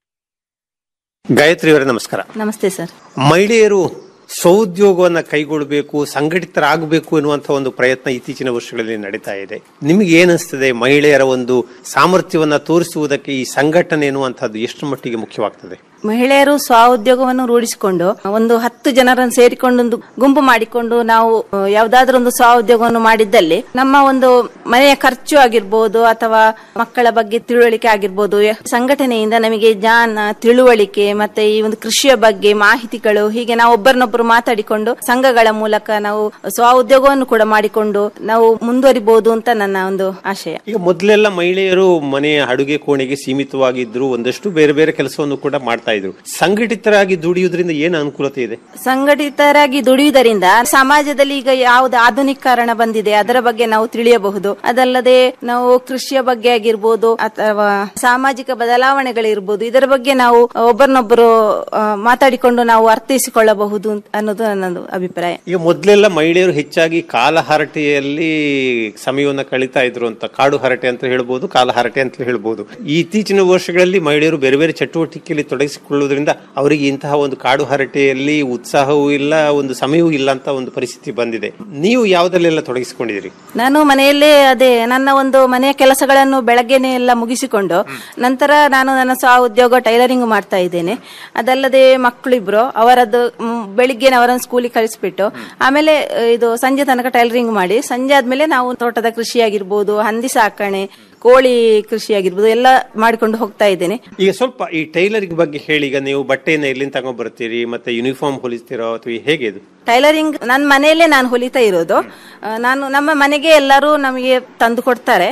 ಗಾಯತ್ರಿ ಅವರೇ ನಮಸ್ಕಾರ ನಮಸ್ತೆ ಸರ್ ಮಹಿಳೆಯರು ಸ್ವಉದ್ಯೋಗವನ್ನ ಕೈಗೊಳ್ಳಬೇಕು ಸಂಘಟಿತರಾಗಬೇಕು ಎನ್ನುವಂತ ಒಂದು ಪ್ರಯತ್ನ ಇತ್ತೀಚಿನ ವರ್ಷಗಳಲ್ಲಿ ನಡೀತಾ ಇದೆ ನಿಮಗೆ ಏನಿಸ್ತದೆ ಮಹಿಳೆಯರ ಒಂದು ಸಾಮರ್ಥ್ಯವನ್ನ ತೋರಿಸುವುದಕ್ಕೆ ಈ ಸಂಘಟನೆ ಎನ್ನುವಂತಹದ್ದು ಎಷ್ಟು ಮಟ್ಟಿಗೆ ಮುಖ್ಯವಾಗ್ತದೆ ಮಹಿಳೆಯರು ಸ್ವಉದ್ಯೋಗವನ್ನು ರೂಢಿಸಿಕೊಂಡು ಒಂದು ಹತ್ತು ಜನರನ್ನು ಸೇರಿಕೊಂಡು ಒಂದು ಗುಂಪು ಮಾಡಿಕೊಂಡು ನಾವು ಯಾವುದಾದ್ರೂ ಒಂದು ಸ್ವಉದ್ಯೋಗವನ್ನು ಮಾಡಿದ್ದಲ್ಲಿ ನಮ್ಮ ಒಂದು ಮನೆಯ ಖರ್ಚು ಆಗಿರ್ಬೋದು ಅಥವಾ ಮಕ್ಕಳ ಬಗ್ಗೆ ತಿಳುವಳಿಕೆ ಆಗಿರ್ಬೋದು ಸಂಘಟನೆಯಿಂದ ನಮಗೆ ಜ್ಞಾನ ತಿಳುವಳಿಕೆ ಮತ್ತೆ ಈ ಒಂದು ಕೃಷಿಯ ಬಗ್ಗೆ ಮಾಹಿತಿಗಳು ಹೀಗೆ ನಾವು ಒಬ್ಬರನ್ನೊಬ್ಬರು ಮಾತಾಡಿಕೊಂಡು ಸಂಘಗಳ ಮೂಲಕ ನಾವು ಸ್ವಉದ್ಯೋಗವನ್ನು ಕೂಡ ಮಾಡಿಕೊಂಡು ನಾವು ಮುಂದುವರಿಬಹುದು ಅಂತ ನನ್ನ ಒಂದು ಆಶಯ ಈಗ ಮೊದಲೆಲ್ಲ ಮಹಿಳೆಯರು ಮನೆಯ ಅಡುಗೆ ಕೋಣೆಗೆ ಸೀಮಿತವಾಗಿದ್ರು ಒಂದಷ್ಟು ಬೇರೆ ಬೇರೆ ಕೆಲಸವನ್ನು ಕೂಡ ಮಾಡ್ತಾ ಇದ್ರು ಸಂಘಟಿತರಾಗಿ ದುಡಿಯುವುದರಿಂದ ಏನು ಅನುಕೂಲತೆ ಇದೆ ಸಂಘಟಿತರಾಗಿ ದುಡಿಯುವುದರಿಂದ ಸಮಾಜದಲ್ಲಿ ಈಗ ಯಾವ್ದು ಆಧುನೀಕರಣ ಬಂದಿದೆ ಅದರ ಬಗ್ಗೆ ನಾವು ತಿಳಿಯಬಹುದು ಅದಲ್ಲದೆ ನಾವು ಕೃಷಿಯ ಬಗ್ಗೆ ಆಗಿರ್ಬೋದು ಅಥವಾ ಸಾಮಾಜಿಕ ಬದಲಾವಣೆಗಳಿರ್ಬೋದು ಇದರ ಬಗ್ಗೆ ನಾವು ಒಬ್ಬರನ್ನೊಬ್ಬರು ಆ, ಮಾತಾಡಿಕೊಂಡು ನಾವು ಅರ್ಥೈಸಿಕೊಳ್ಳಬಹುದು ಅನ್ನೋದು ನನ್ನದು ಅಭಿಪ್ರಾಯ ಈಗ ಮೊದಲೆಲ್ಲ ಮಹಿಳೆಯರು ಹೆಚ್ಚಾಗಿ ಕಾಲಹರಟೆಯಲ್ಲಿ ಸಮಯವನ್ನು ಕಳೀತಾ ಇದ್ರು ಅಂತ ಕಾಡು ಹರಟೆ ಅಂತ ಹೇಳ್ಬೋದು ಕಾಲಹರಟೆ ಅಂತ ಹೇಳ್ಬೋದು ಈ ಇತ್ತೀಚಿನ ವರ್ಷಗಳಲ್ಲಿ ಮಹಿಳೆಯರು ಬೇರೆ ಬೇರೆ ಚಟುವಟಿಕೆಯಲ್ಲಿ ತೊಡಗಿಸಿಕೊಳ್ಳುವುದರಿಂದ ಅವರಿಗೆ ಇಂತಹ ಒಂದು ಕಾಡು ಹರಟೆಯಲ್ಲಿ ಉತ್ಸಾಹವೂ ಇಲ್ಲ ಒಂದು ಸಮಯವೂ ಇಲ್ಲ ಅಂತ ಒಂದು ಪರಿಸ್ಥಿತಿ ಬಂದಿದೆ ನೀವು ಯಾವುದಲ್ಲೆಲ್ಲ ತೊಡಗಿಸಿಕೊಂಡಿದ್ದೀರಿ ನಾನು ಮನೆಯಲ್ಲೇ ಅದೇ ನನ್ನ ಒಂದು ಮನೆಯ ಕೆಲಸಗಳನ್ನು ಬೆಳಗ್ಗೆನೆ ಎಲ್ಲ ಮುಗಿಸಿಕೊಂಡು ನಂತರ ನಾನು ನನ್ನ ಸ್ವ ಉದ್ಯೋಗ ಟೈಲರಿಂಗ್ ಮಾಡ್ತಾ ಇದ್ದೇನೆ ಅದಲ್ಲದೆ ಮಕ್ಕಳಿಬ್ರು ಅವರದ್ದು ಮ್, ಬೆಳಿಗ್ಗೆ ಅವರನ್ನು ಸ್ಕೂಲಿಗೆ ಕಳಿಸ್ಬಿಟ್ಟು ಆಮೇಲೆ ಅ, ಇದು ಸಂಜೆ ತನಕ ಟೈಲರಿಂಗ್ ಮಾಡಿ ಸಂಜೆ ಆದ್ಮೇಲೆ ನಾವು ತೋಟದ ಕೃಷಿ ಆಗಿರ್ಬೋದು ಹಂದಿ ಸಾಕಣೆ ಕೋಳಿ ಕೃಷಿ ಆಗಿರ್ಬೋದು ಎಲ್ಲ ಮಾಡಿಕೊಂಡು ಹೋಗ್ತಾ ಇದ್ದೇನೆ ಈಗ ಸ್ವಲ್ಪ ಈ ಟೈಲರಿಂಗ್ ಬಗ್ಗೆ ಹೇಳಿ ಈಗ ನೀವು ಬಟ್ಟೆಯನ್ನು ಎಲ್ಲಿಂದ ತಗೊಂಡ್ ಬರ್ತೀರಿ ಮತ್ತೆ ಯೂನಿಫಾರ್ಮ್ ಹೊಲಿಸ್ತೀರೋ ಅಥವಾ ಹೇಗೆ ಇದು ಟೈಲರಿಂಗ್ ನನ್ನ ಮನೆಯಲ್ಲೇ ನಾನು ಹೊಲಿತಾ ಇರೋದು ಆ, ನಾನು ನಮ್ಮ ಮನೆಗೆ ಎಲ್ಲರೂ ನಮಗೆ ತಂದು ಕೊಡ್ತಾರೆ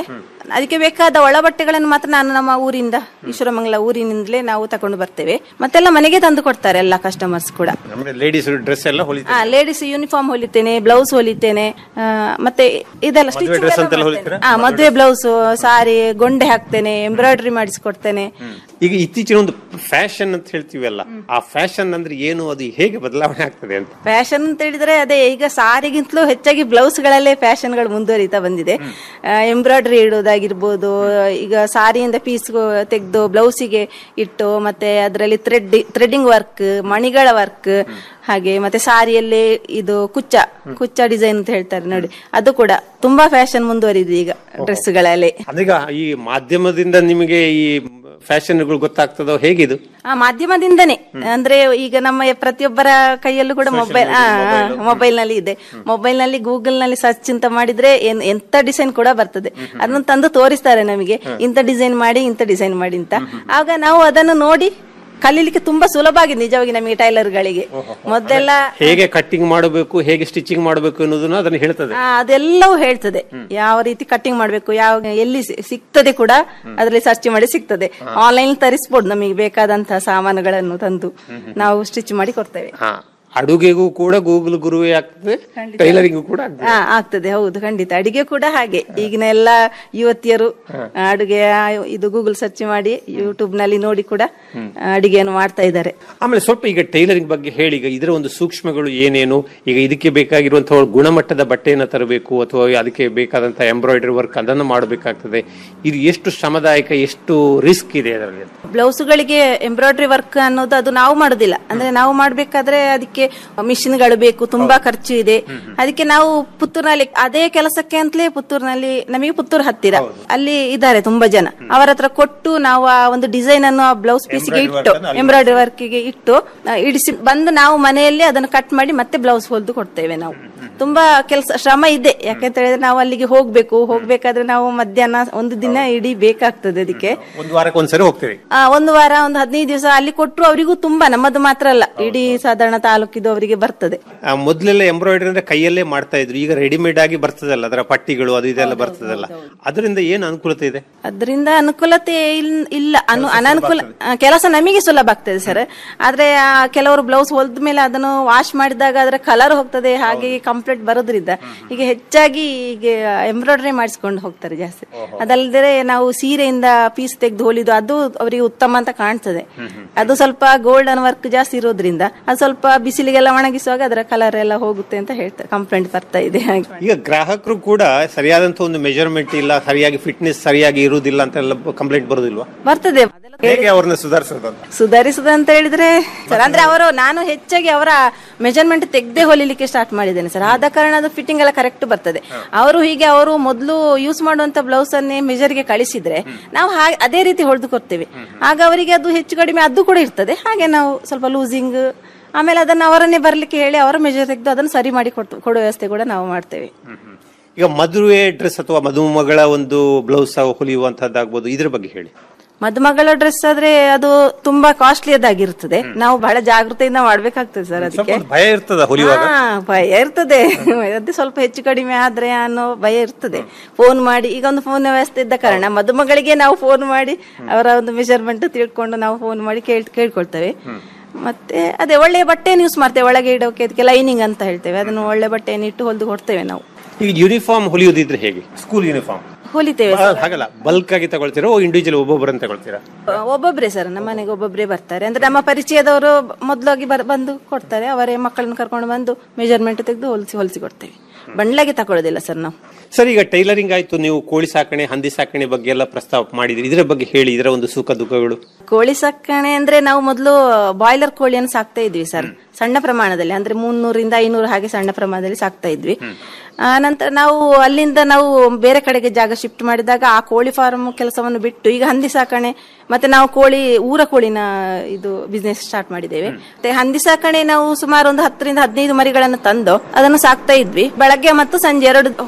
ಅದಕ್ಕೆ ಬೇಕಾದ ಒಳಬಟ್ಟೆಗಳನ್ನು ಮಾತ್ರ ನಾನು ನಮ್ಮ ಊರಿಂದ ಈಶ್ವರಮಂಗಲ ಊರಿನಿಂದಲೇ ನಾವು ತಕೊಂಡು ಬರ್ತೇವೆ ಮತ್ತೆಲ್ಲ ಮನೆಗೆ ತಂದು ಕೊಡ್ತಾರೆ ಎಲ್ಲ ಕಸ್ಟಮರ್ಸ್ ಕೂಡ ಅಂದ್ರೆ ಲೇಡೀಸ್ ಡ್ರೆಸ್ ಎಲ್ಲ ಹೊಲಿ ಆ ಲೇಡೀಸ್ ಯೂನಿಫಾರ್ಮ್ ಹೊಲಿತೇನೆ ಬ್ಲೌಸ್ ಹೊಲಿತೇನೆ ಆ, ಮತ್ತೆ ಇದೆಲ್ಲ ಮದುವೆ ಸ್ಟಿಚಿಂಗ್ ಡ್ರೆಸ್ ಅಂತೆಲ್ಲ ಹೊಲಿತೀರಾ ಆ ಮದುವೆ ಬ್ಲೌಸ್ ಸಾರಿ ಗೊಂಡೆ ಹಾಕ್ತೇನೆ ಎಂಬ್ರಾಯ್ಡರಿ ಮಾಡಿಸ್ಕೊಡ್ತೇನೆ ಈಗ ಇತ್ತೀಚಿನ ಒಂದು ಫ್ಯಾಷನ್ ಅಂತ ಹೇಳ್ತೀವಲ್ಲ ಆ ಫ್ಯಾಷನ್ ಅಂದ್ರೆ ಏನು ಅದು ಹೇಗೆ ಬದಲಾವಣೆ ಆಗ್ತದೆ ಅಂತ ಫ್ಯಾಷನ್ ಅಂತ ಹೇಳಿದ್ರೆ ಅದೇ ಈಗ ಸಾರಿಗಿಂತಲೂ ಹೆಚ್ಚಾಗಿ ಬ್ಲೌಸ್ಗಳಲ್ಲೇ ಫ್ಯಾಷನ್ಗಳು ಮುಂದುವರಿತಾ ಬಂದಿದೆ ಎಂಬ್ರಾಯ್ಡರಿ ಇಡೋದಾಗಿರ್ಬೋದು ಈಗ ಸಾರಿಯಿಂದ ಪೀಸ್ ತೆಗೆದು ಬ್ಲೌಸಿಗೆ ಇಟ್ಟು ಮತ್ತೆ ಅದರಲ್ಲಿ ಥ್ರೆಡ್ ಥ್ರೆಡ್ಡಿಂಗ್ ವರ್ಕ್ ಮಣಿಗಳ ವರ್ಕ್ ಹಾಗೆ ಮತ್ತೆ ಸಾರಿಯಲ್ಲೇ ಇದು ಕುಚ್ಚ ಕುಚ್ಚ ಡಿಸೈನ್ ಅಂತ ಹೇಳ್ತಾರೆ ನೋಡಿ ಅದು ಕೂಡ ತುಂಬಾ ಫ್ಯಾಷನ್ ಮುಂದುವರಿದೆ ಈಗ ಡ್ರೆಸ್ಗಳಲ್ಲಿ ಅದೀಗ ಈ ಮಾಧ್ಯಮದಿಂದ ನಿಮಗೆ ಈ ಫ್ಯಾಷನ್ಗಳು ಗೊತ್ತಾಗ್ತದೋ ಹೇಗಿದು ಆ ಮಾಧ್ಯಮದಿಂದನೇ ಅಂದ್ರೆ ಈಗ ನಮ್ಮ ಪ್ರತಿಯೊಬ್ಬರ ಕೈಯಲ್ಲೂ ಕೂಡ ಮೊಬೈಲ್ ಮೊಬೈಲ್ ನಲ್ಲಿ ಇದೆ ಮೊಬೈಲ್ ನಲ್ಲಿ ಗೂಗಲ್ ನಲ್ಲಿ ಸರ್ಚ್ ಅಂತ ಮಾಡಿದ್ರೆ ಏನ್- ಎಂತ ಡಿಸೈನ್ ಕೂಡ ಬರ್ತದೆ ಅದನ್ನ ತಂದು ತೋರಿಸ್ತಾರೆ ನಮಗೆ ಇಂಥ ಡಿಸೈನ್ ಮಾಡಿ ಇಂಥ ಡಿಸೈನ್ ಮಾಡಿ ಅಂತ ಆಗ ನಾವು ಅದನ್ನು ನೋಡಿ ಕಲೀಲಿಕ್ಕೆ ತುಂಬಾ ಸುಲಭ ಆಗಿದೆ ನಿಜವಾಗಿ ನಮಗೆ ಟೈಲರ್ಗಳಿಗೆ ಮೊದಲೆಲ್ಲ ಹೇಗೆ ಕಟ್ಟಿಂಗ್ ಮಾಡಬೇಕು ಹೇಗೆ ಸ್ಟಿಚಿಂಗ್ ಮಾಡಬೇಕು ಅನ್ನೋದನ್ನ ಅದನ್ನ ಹೇಳ್ತದೆ ಆ, ಅದೆಲ್ಲವೂ ಹೇಳ್ತದೆ ಯಾವ ರೀತಿ ಕಟ್ಟಿಂಗ್ ಮಾಡ್ಬೇಕು ಯಾವ ಎಲ್ಲಿ ಸಿ- ಸಿಗ್ತದೆ ಕೂಡ ಅದರಲ್ಲಿ ಸರ್ಚ್ ಮಾಡಿ ಸಿಗ್ತದೆ ಆನ್ಲೈನ್ ತರಿಸ್ಬೋದು ನಮಗೆ ಬೇಕಾದಂತಹ ಸಾಮಾನುಗಳನ್ನು ತಂದು ನಾವು ಸ್ಟಿಚ್ ಮಾಡಿ ಕೊಡ್ತೇವೆ ಹಾ ಅಡುಗೆಗೂ ಕೂಡ ಗೂಗಲ್ ಗುರುವೇ ಆಗ್ತದೆ ಟೈಲರಿಂಗು ಕೂಡ ಆಗ್ತದೆ ಹಾ ಆಗ್ತದೆ ಹೌದು ಖಂಡಿತ ಅಡಿಗೆ ಕೂಡ ಹಾಗೆ ಈಗಿನ ಎಲ್ಲ ಯುವತಿಯರು ಅಡುಗೆ ಇದು ಗೂಗಲ್ ಸರ್ಚ್ ಮಾಡಿ ಯೂಟ್ಯೂಬ್ ನಲ್ಲಿ ನೋಡಿ ಕೂಡ ಅಡಿಗೆಯನ್ನು ಮಾಡ್ತಾ ಇದ್ದಾರೆ ಆಮೇಲೆ ಸ್ವಲ್ಪ ಈಗ ಟೈಲರಿಂಗ್ ಬಗ್ಗೆ ಹೇಳಿ ಈಗ ಇದರ ಒಂದು ಸೂಕ್ಷ್ಮಗಳು ಏನೇನು ಈಗ ಇದಕ್ಕೆ ಬೇಕಾಗಿರುವಂತಹ ಗುಣಮಟ್ಟದ ಬಟ್ಟೆಯನ್ನು ತರಬೇಕು ಅಥವಾ ಅದಕ್ಕೆ ಬೇಕಾದಂತಹ ಎಂಬ್ರಾಯ್ಡರಿ ವರ್ಕ್ ಅದನ್ನು ಮಾಡಬೇಕಾಗ್ತದೆ ಇದು ಎಷ್ಟು ಶ್ರಮದಾಯಕ ಎಷ್ಟು ರಿಸ್ಕ್ ಇದೆ ಅದರಲ್ಲಿ ಅಂತ. ಬ್ಲೌಸ್ಗಳಿಗೆ ಎಂಬ್ರಾಯ್ಡರಿ ವರ್ಕ್ ಅನ್ನೋದು ಅದು ನಾವು ಮಾಡುದಿಲ್ಲ ಅಂದ್ರೆ ನಾವು ಮಾಡ್ಬೇಕಾದ್ರೆ ಅದಕ್ಕೆ ಮಿಷಿನ್ಗಳು ಬೇಕು ತುಂಬಾ ಖರ್ಚು ಇದೆ ಅದಕ್ಕೆ ನಾವು ಪುತ್ತೂರಿನಲ್ಲಿ ಅದೇ ಕೆಲಸಕ್ಕೆ ಅಂತಲೇ ಪುತ್ತೂರಿನಲ್ಲಿ ನಮಗೆ ಪುತ್ತೂರು ಹತ್ತಿರ ಅಲ್ಲಿ ಇದ್ದಾರೆ ತುಂಬಾ ಜನ ಅವರ ಹತ್ರ ಕೊಟ್ಟು ನಾವು ಆ ಒಂದು ಡಿಸೈನ್ ಅನ್ನು ಆ ಬ್ಲೌಸ್ ಪೀಸ್ಗೆ ಇಟ್ಟು ಎಂಬ್ರಾಯ್ಡರಿ ವರ್ಕ್ಗೆ ಇಟ್ಟು ಆ, ಇಡಿಸಿ ಬಂದು ನಾವು ಮನೆಯಲ್ಲಿ ಅದನ್ನು ಕಟ್ ಮಾಡಿ ಮತ್ತೆ ಬ್ಲೌಸ್ ಹೊಲಿದು ಕೊಡ್ತೇವೆ ನಾವು ತುಂಬಾ ಕೆಲಸ ಶ್ರಮ ಇದೆ ಯಾಕಂತ ಹೇಳಿದ್ರೆ ನಾವು ಅಲ್ಲಿಗೆ ಹೋಗ್ಬೇಕು ಹೋಗ್ಬೇಕಾದ್ರೆ ನಾವು ಮಧ್ಯಾಹ್ನ ಒಂದು ದಿನ ಇಡೀ ಬೇಕಾಗ್ತದೆ ಅದಕ್ಕೆ ಒಂದು ವಾರಕ್ಕೆ ಒಂದ್ಸರಿ ಹೋಗ್ತೇವೆ ಆ, ಒಂದು ವಾರ ಒಂದು ಹದಿನೈದು ದಿವಸ ಅಲ್ಲಿ ಕೊಟ್ಟರು ಅವರಿಗೂ ತುಂಬಾ ನಮ್ಮದು ಮಾತ್ರ ಅಲ್ಲ ಇಡೀ ಸಾಧಾರಣ ತಾಲೂಕಿದು ಅವರಿಗೆ ಬರ್ತದೆ ಆ, ಮೊದ್ಲೆಲ್ಲ ಎಂಬ್ರಾಯ್ಡರಿ ಅಂದ್ರೆ ಕೈಯಲ್ಲೇ ಮಾಡ್ತಾ ಇದ್ರು ಈಗ ರೆಡಿಮೇಡ್ ಆಗಿ ಬರ್ತದಲ್ಲ ಅದರ ಪಟ್ಟಿಗಳು ಅದು ಇದೆಲ್ಲ ಬರ್ತದಲ್ಲ ಅದರಿಂದ ಏನು ಅನುಕೂಲತೆ ಇದೆ ಅದರಿಂದ ಅನುಕೂಲತೆ ಇಲ್- ಇಲ್ಲ ಅನು ಅನನುಕೂಲ ಆ, ಕೆಲಸ ನಮಗೆ ಸುಲಭ ಆಗ್ತದೆ ಸರ್ ಆದ್ರೆ ಆ, ಕೆಲವರು ಬ್ಲೌಸ್ ಹೊಲ್ದ ಮೇಲೆ ಅದನ್ನು ವಾಶ್ ಮಾಡಿದಾಗ ಅದರ ಕಲರ್ ಹೋಗ್ತದೆ ಹಾಗೆ ಕಂಪ್ಲೀಟ್ ಬರೋದ್ರಿಂದ ಈಗ ಹೆಚ್ಚಾಗಿ ಈಗ ಎಂಬ್ರಾಯ್ಡರಿ ಮಾಡಿಸ್ಕೊಂಡು ಹೋಗ್ತಾರೆ ಜಾಸ್ತಿ ಅದಲ್ಲದೆ ನಾವು ಸೀರೆಯಿಂದ ಪೀಸ್ ತೆಗೆದು ಹೊಲಿದು ಅದು ಅವರಿಗೆ ಉತ್ತಮ ಅಂತ ಕಾಣ್ತದೆ ಅದು ಸ್ವಲ್ಪ ಗೋಲ್ಡನ್ ವರ್ಕ್ ಜಾಸ್ತಿ ಇರೋದ್ರಿಂದ ಅದು ಸ್ವಲ್ಪ ಬಿಸಿಲಿಗೆಲ್ಲ ಒಣಗಿಸುವಾಗ ಅದರ ಕಲರ್ ಎಲ್ಲ ಹೋಗುತ್ತೆ ಅಂತ ಹೇಳ್ತಾರೆ ಕಂಪ್ಲೇಂಟ್ ಬರ್ತಾ ಇದೆ ಹಾಗೆ ಈಗ ಗ್ರಾಹಕರು ಕೂಡ ಸರಿಯಾದಂತ ಒಂದು ಮೆಜರ್ಮೆಂಟ್ ಇಲ್ಲ ಸರಿಯಾಗಿ ಫಿಟ್ನೆಸ್ ಸರಿಯಾಗಿ ಇರುವುದಿಲ್ಲ ಅಂತ ಎಲ್ಲ ಕಂಪ್ಲೇಂಟ್ ಬರೋದಿಲ್ವಾ ಬರ್ತದೆ ಹೇಗೆ ಅವ್ರನ್ನ ಸುಧಾರಿಸೋದು ಅಂತ ಸುಧಾರಿಸುದು ಅಂತ ಹೇಳಿದ್ರೆ ಸರ್ ಅಂದ್ರೆ ಅವರು ನಾನು ಹೆಚ್ಚಾಗಿ ಅವರ ಮೆಜರ್ಮೆಂಟ್ ತೆಗ್ದೇ ಹೊಲಿಲಿಕ್ಕೆ ಸ್ಟಾರ್ಟ್ ಮಾಡಿದ್ದೇನೆ ಸರ್ ಆದ ಕಾರಣ ಅದು ಫಿಟ್ಟಿಂಗ್ ಎಲ್ಲ ಕರೆಕ್ಟ್ ಬರ್ತದೆ ಅವರು ಹೀಗೆ ಅವರು ಮೊದಲು ಯೂಸ್ ಮಾಡುವಂತ ಬ್ಲೌಸ್ ಅನ್ನೇ ಮೆಜರ್ಗೆ ಕಳಿಸಿದ್ರೆ ನಾವು ಹಾಗೆ ಅದೇ ರೀತಿ ಹೊಡೆದು ಕೊಡ್ತೇವೆ ಆಗ ಅವರಿಗೆ ಅದು ಹೆಚ್ಚು ಕಡಿಮೆ ಅದು ಕೂಡ ಇರ್ತದೆ ಹಾಗೆ ನಾವು ಸ್ವಲ್ಪ ಲೂಸಿಂಗ್ ಆಮೇಲೆ ಅದನ್ನು ಅವರನ್ನೇ ಬರ್ಲಿಕ್ಕೆ ಹೇಳಿ ಅವರ ಮೆಜರ್ ತೆಗೆದು ಅದನ್ನು ಸರಿ ಮಾಡಿ ಕೊಟ್ಟು ಕೊಡೋ ವ್ಯವಸ್ಥೆ ಕೂಡ ನಾವು ಮಾಡ್ತೇವೆ ಈಗ ಮದುವೆ ಡ್ರೆಸ್ ಅಥವಾ ಮದುಮಗಳ ಒಂದು ಬ್ಲೌಸ್ ಹೊಲಿಯುವಂತಹದ್ದಾಗ್ಬೋದು ಇದ್ರ ಬಗ್ಗೆ ಹೇಳಿ ಮದುಮಗಳ ಡ್ರೆಸ್ ಆದ್ರೆ ಅದು ತುಂಬಾ ಕಾಸ್ಟ್ಲಿಯದಾಗಿರ್ತದೆ ನಾವು ಬಹಳ ಜಾಗೃತೆಯಿಂದ ಮಾಡ್ಬೇಕಾಗ್ತದೆ ಸರ್ ಅದಕ್ಕೆ ಸ್ವಲ್ಪ ಭಯ ಇರ್ತದ ಹೊಲಿಯುವಾಗ ಹಾ, ಭಯ ಇರ್ತದೆ ಅದೇ ಸ್ವಲ್ಪ ಹೆಚ್ಚು ಕಡಿಮೆ ಆದ್ರೆ ಅನ್ನೋ ಭಯ ಇರ್ತದೆ ಫೋನ್ ಮಾಡಿ ಈಗ ಒಂದು ಫೋನ್ ವ್ಯವಸ್ಥೆ ಇದ್ದ ಕಾರಣ ಮದುಮಗಳಿಗೆ ನಾವು ಫೋನ್ ಮಾಡಿ ಅವರ ಒಂದು ಮೆಜರ್ಮೆಂಟ್ ತಿಳ್ಕೊಂಡು ನಾವು ಫೋನ್ ಮಾಡಿ ಕೇಳ್ ಕೇಳ್ಕೊಳ್ತೇವೆ ಮತ್ತೆ ಅದೇ ಒಳ್ಳೆಯ ಬಟ್ಟೆಯನ್ನು ಯೂಸ್ ಮಾಡ್ತೇವೆ ಒಳಗೆ ಇಡೋಕೆ ಅದಕ್ಕೆ ಲೈನಿಂಗ್ ಅಂತ ಹೇಳ್ತೇವೆ ಅದನ್ನು ಒಳ್ಳೆ ಬಟ್ಟೆಯನ್ನು ಇಟ್ಟು ಹೊಲಿದು ಕೊಡ್ತೇವೆ ನಾವು ಈಗ ಯೂನಿಫಾರ್ಮ್ ಹೊಲಿಯೋದಿದ್ರೆ ಹೇಗೆ ಸ್ಕೂಲ್ ಯೂನಿಫಾರ್ಮ್ ಹೊಲಿತೇವೆ ಹಾಗಲ್ಲ ಬಲ್ಕ್ ಆಗಿ ತಗೊಳ್ತೀರಾ ಇಂಡಿವಿಜುವಲ್ ಒಬ್ಬೊಬ್ಬರನ್ನ ತಗೊಳ್ತೀರಾ ಒಬ್ಬೊಬ್ರೆ ಸರ್ ನಮ್ಮ ಮನೆಗೆ ಒಬ್ಬೊಬ್ರೆ ಬರ್ತಾರೆ ಅಂದ್ರೆ ನಮ್ಮ ಪರಿಚಯದವರು ಮೊದಲಾಗಿ ಬರ್ ಬಂದು ಕೊಡ್ತಾರೆ ಅವರೇ ಮಕ್ಕಳನ್ನ ಕರ್ಕೊಂಡು ಬಂದು ಮೆಜರ್ಮೆಂಟ್ ತೆಗೆದು ಹೊಲಿಸಿ ಹೊಲಿಸಿ ಕೊಡ್ತೇವೆ ಬಂಡ್ಲಾಗಿ ತಗೊಳ್ಳೋದಿಲ್ಲ ಸರ್ ನಾವು ಸರ್ ಈಗ ಟೈಲರಿಂಗ್ ಆಯ್ತು ನೀವು ಕೋಳಿ ಸಾಕಣೆ ಹಂದಿ ಸಾಕಣೆ ಬಗ್ಗೆ ಎಲ್ಲ ಪ್ರಸ್ತಾವ ಮಾಡಿದ್ರಿ ಇದರ ಬಗ್ಗೆ ಹೇಳಿ ಇದರ ಒಂದು ಸುಖ ದುಃಖಗಳು ಕೋಳಿ ಸಾಕಣೆ ಅಂದ್ರೆ ನಾವು ಮೊದಲು ಬಾಯ್ಲರ್ ಕೋಳಿಯನ್ನು ಸಾಕ್ತಾ ಇದ್ವಿ ಸರ್ ಸಣ್ಣ ಪ್ರಮಾಣದಲ್ಲಿ ಅಂದ್ರೆ ಮುನ್ನೂರಿಂದ ಐನೂರು ಹಾಗೆ ಸಣ್ಣ ಪ್ರಮಾಣದಲ್ಲಿ ಸಾಕ್ತಾ ಇದ್ವಿ ಆ ನಂತರ ನಾವು ಅಲ್ಲಿಂದ ನಾವು ಬೇರೆ ಕಡೆಗೆ ಜಾಗ ಶಿಫ್ಟ್ ಮಾಡಿದಾಗ ಆ ಕೋಳಿ ಫಾರ್ಮ್ ಕೆಲಸವನ್ನು ಬಿಟ್ಟು ಈಗ ಹಂದಿ ಸಾಕಣೆ ಮತ್ತೆ ನಾವು ಕೋಳಿ ಊರ ಕೋಳಿನ ಇದು ಬಿಸ್ನೆಸ್ ಸ್ಟಾರ್ಟ್ ಮಾಡಿದ್ದೇವೆ ಮತ್ತೆ ಹಂದಿ ಸಾಕಣೆ ನಾವು ಸುಮಾರು ಒಂದು ಹತ್ತರಿಂದ ಹದಿನೈದು ಮರಿಗಳನ್ನು ತಂದು ಅದನ್ನು ಸಾಕ್ತಾ ಇದ್ವಿ ಬೆಳಗ್ಗೆ ಮತ್ತು ಸಂಜೆ ಎರಡು ಹೊತ್ತು ಅದರ ಕೆಲಸ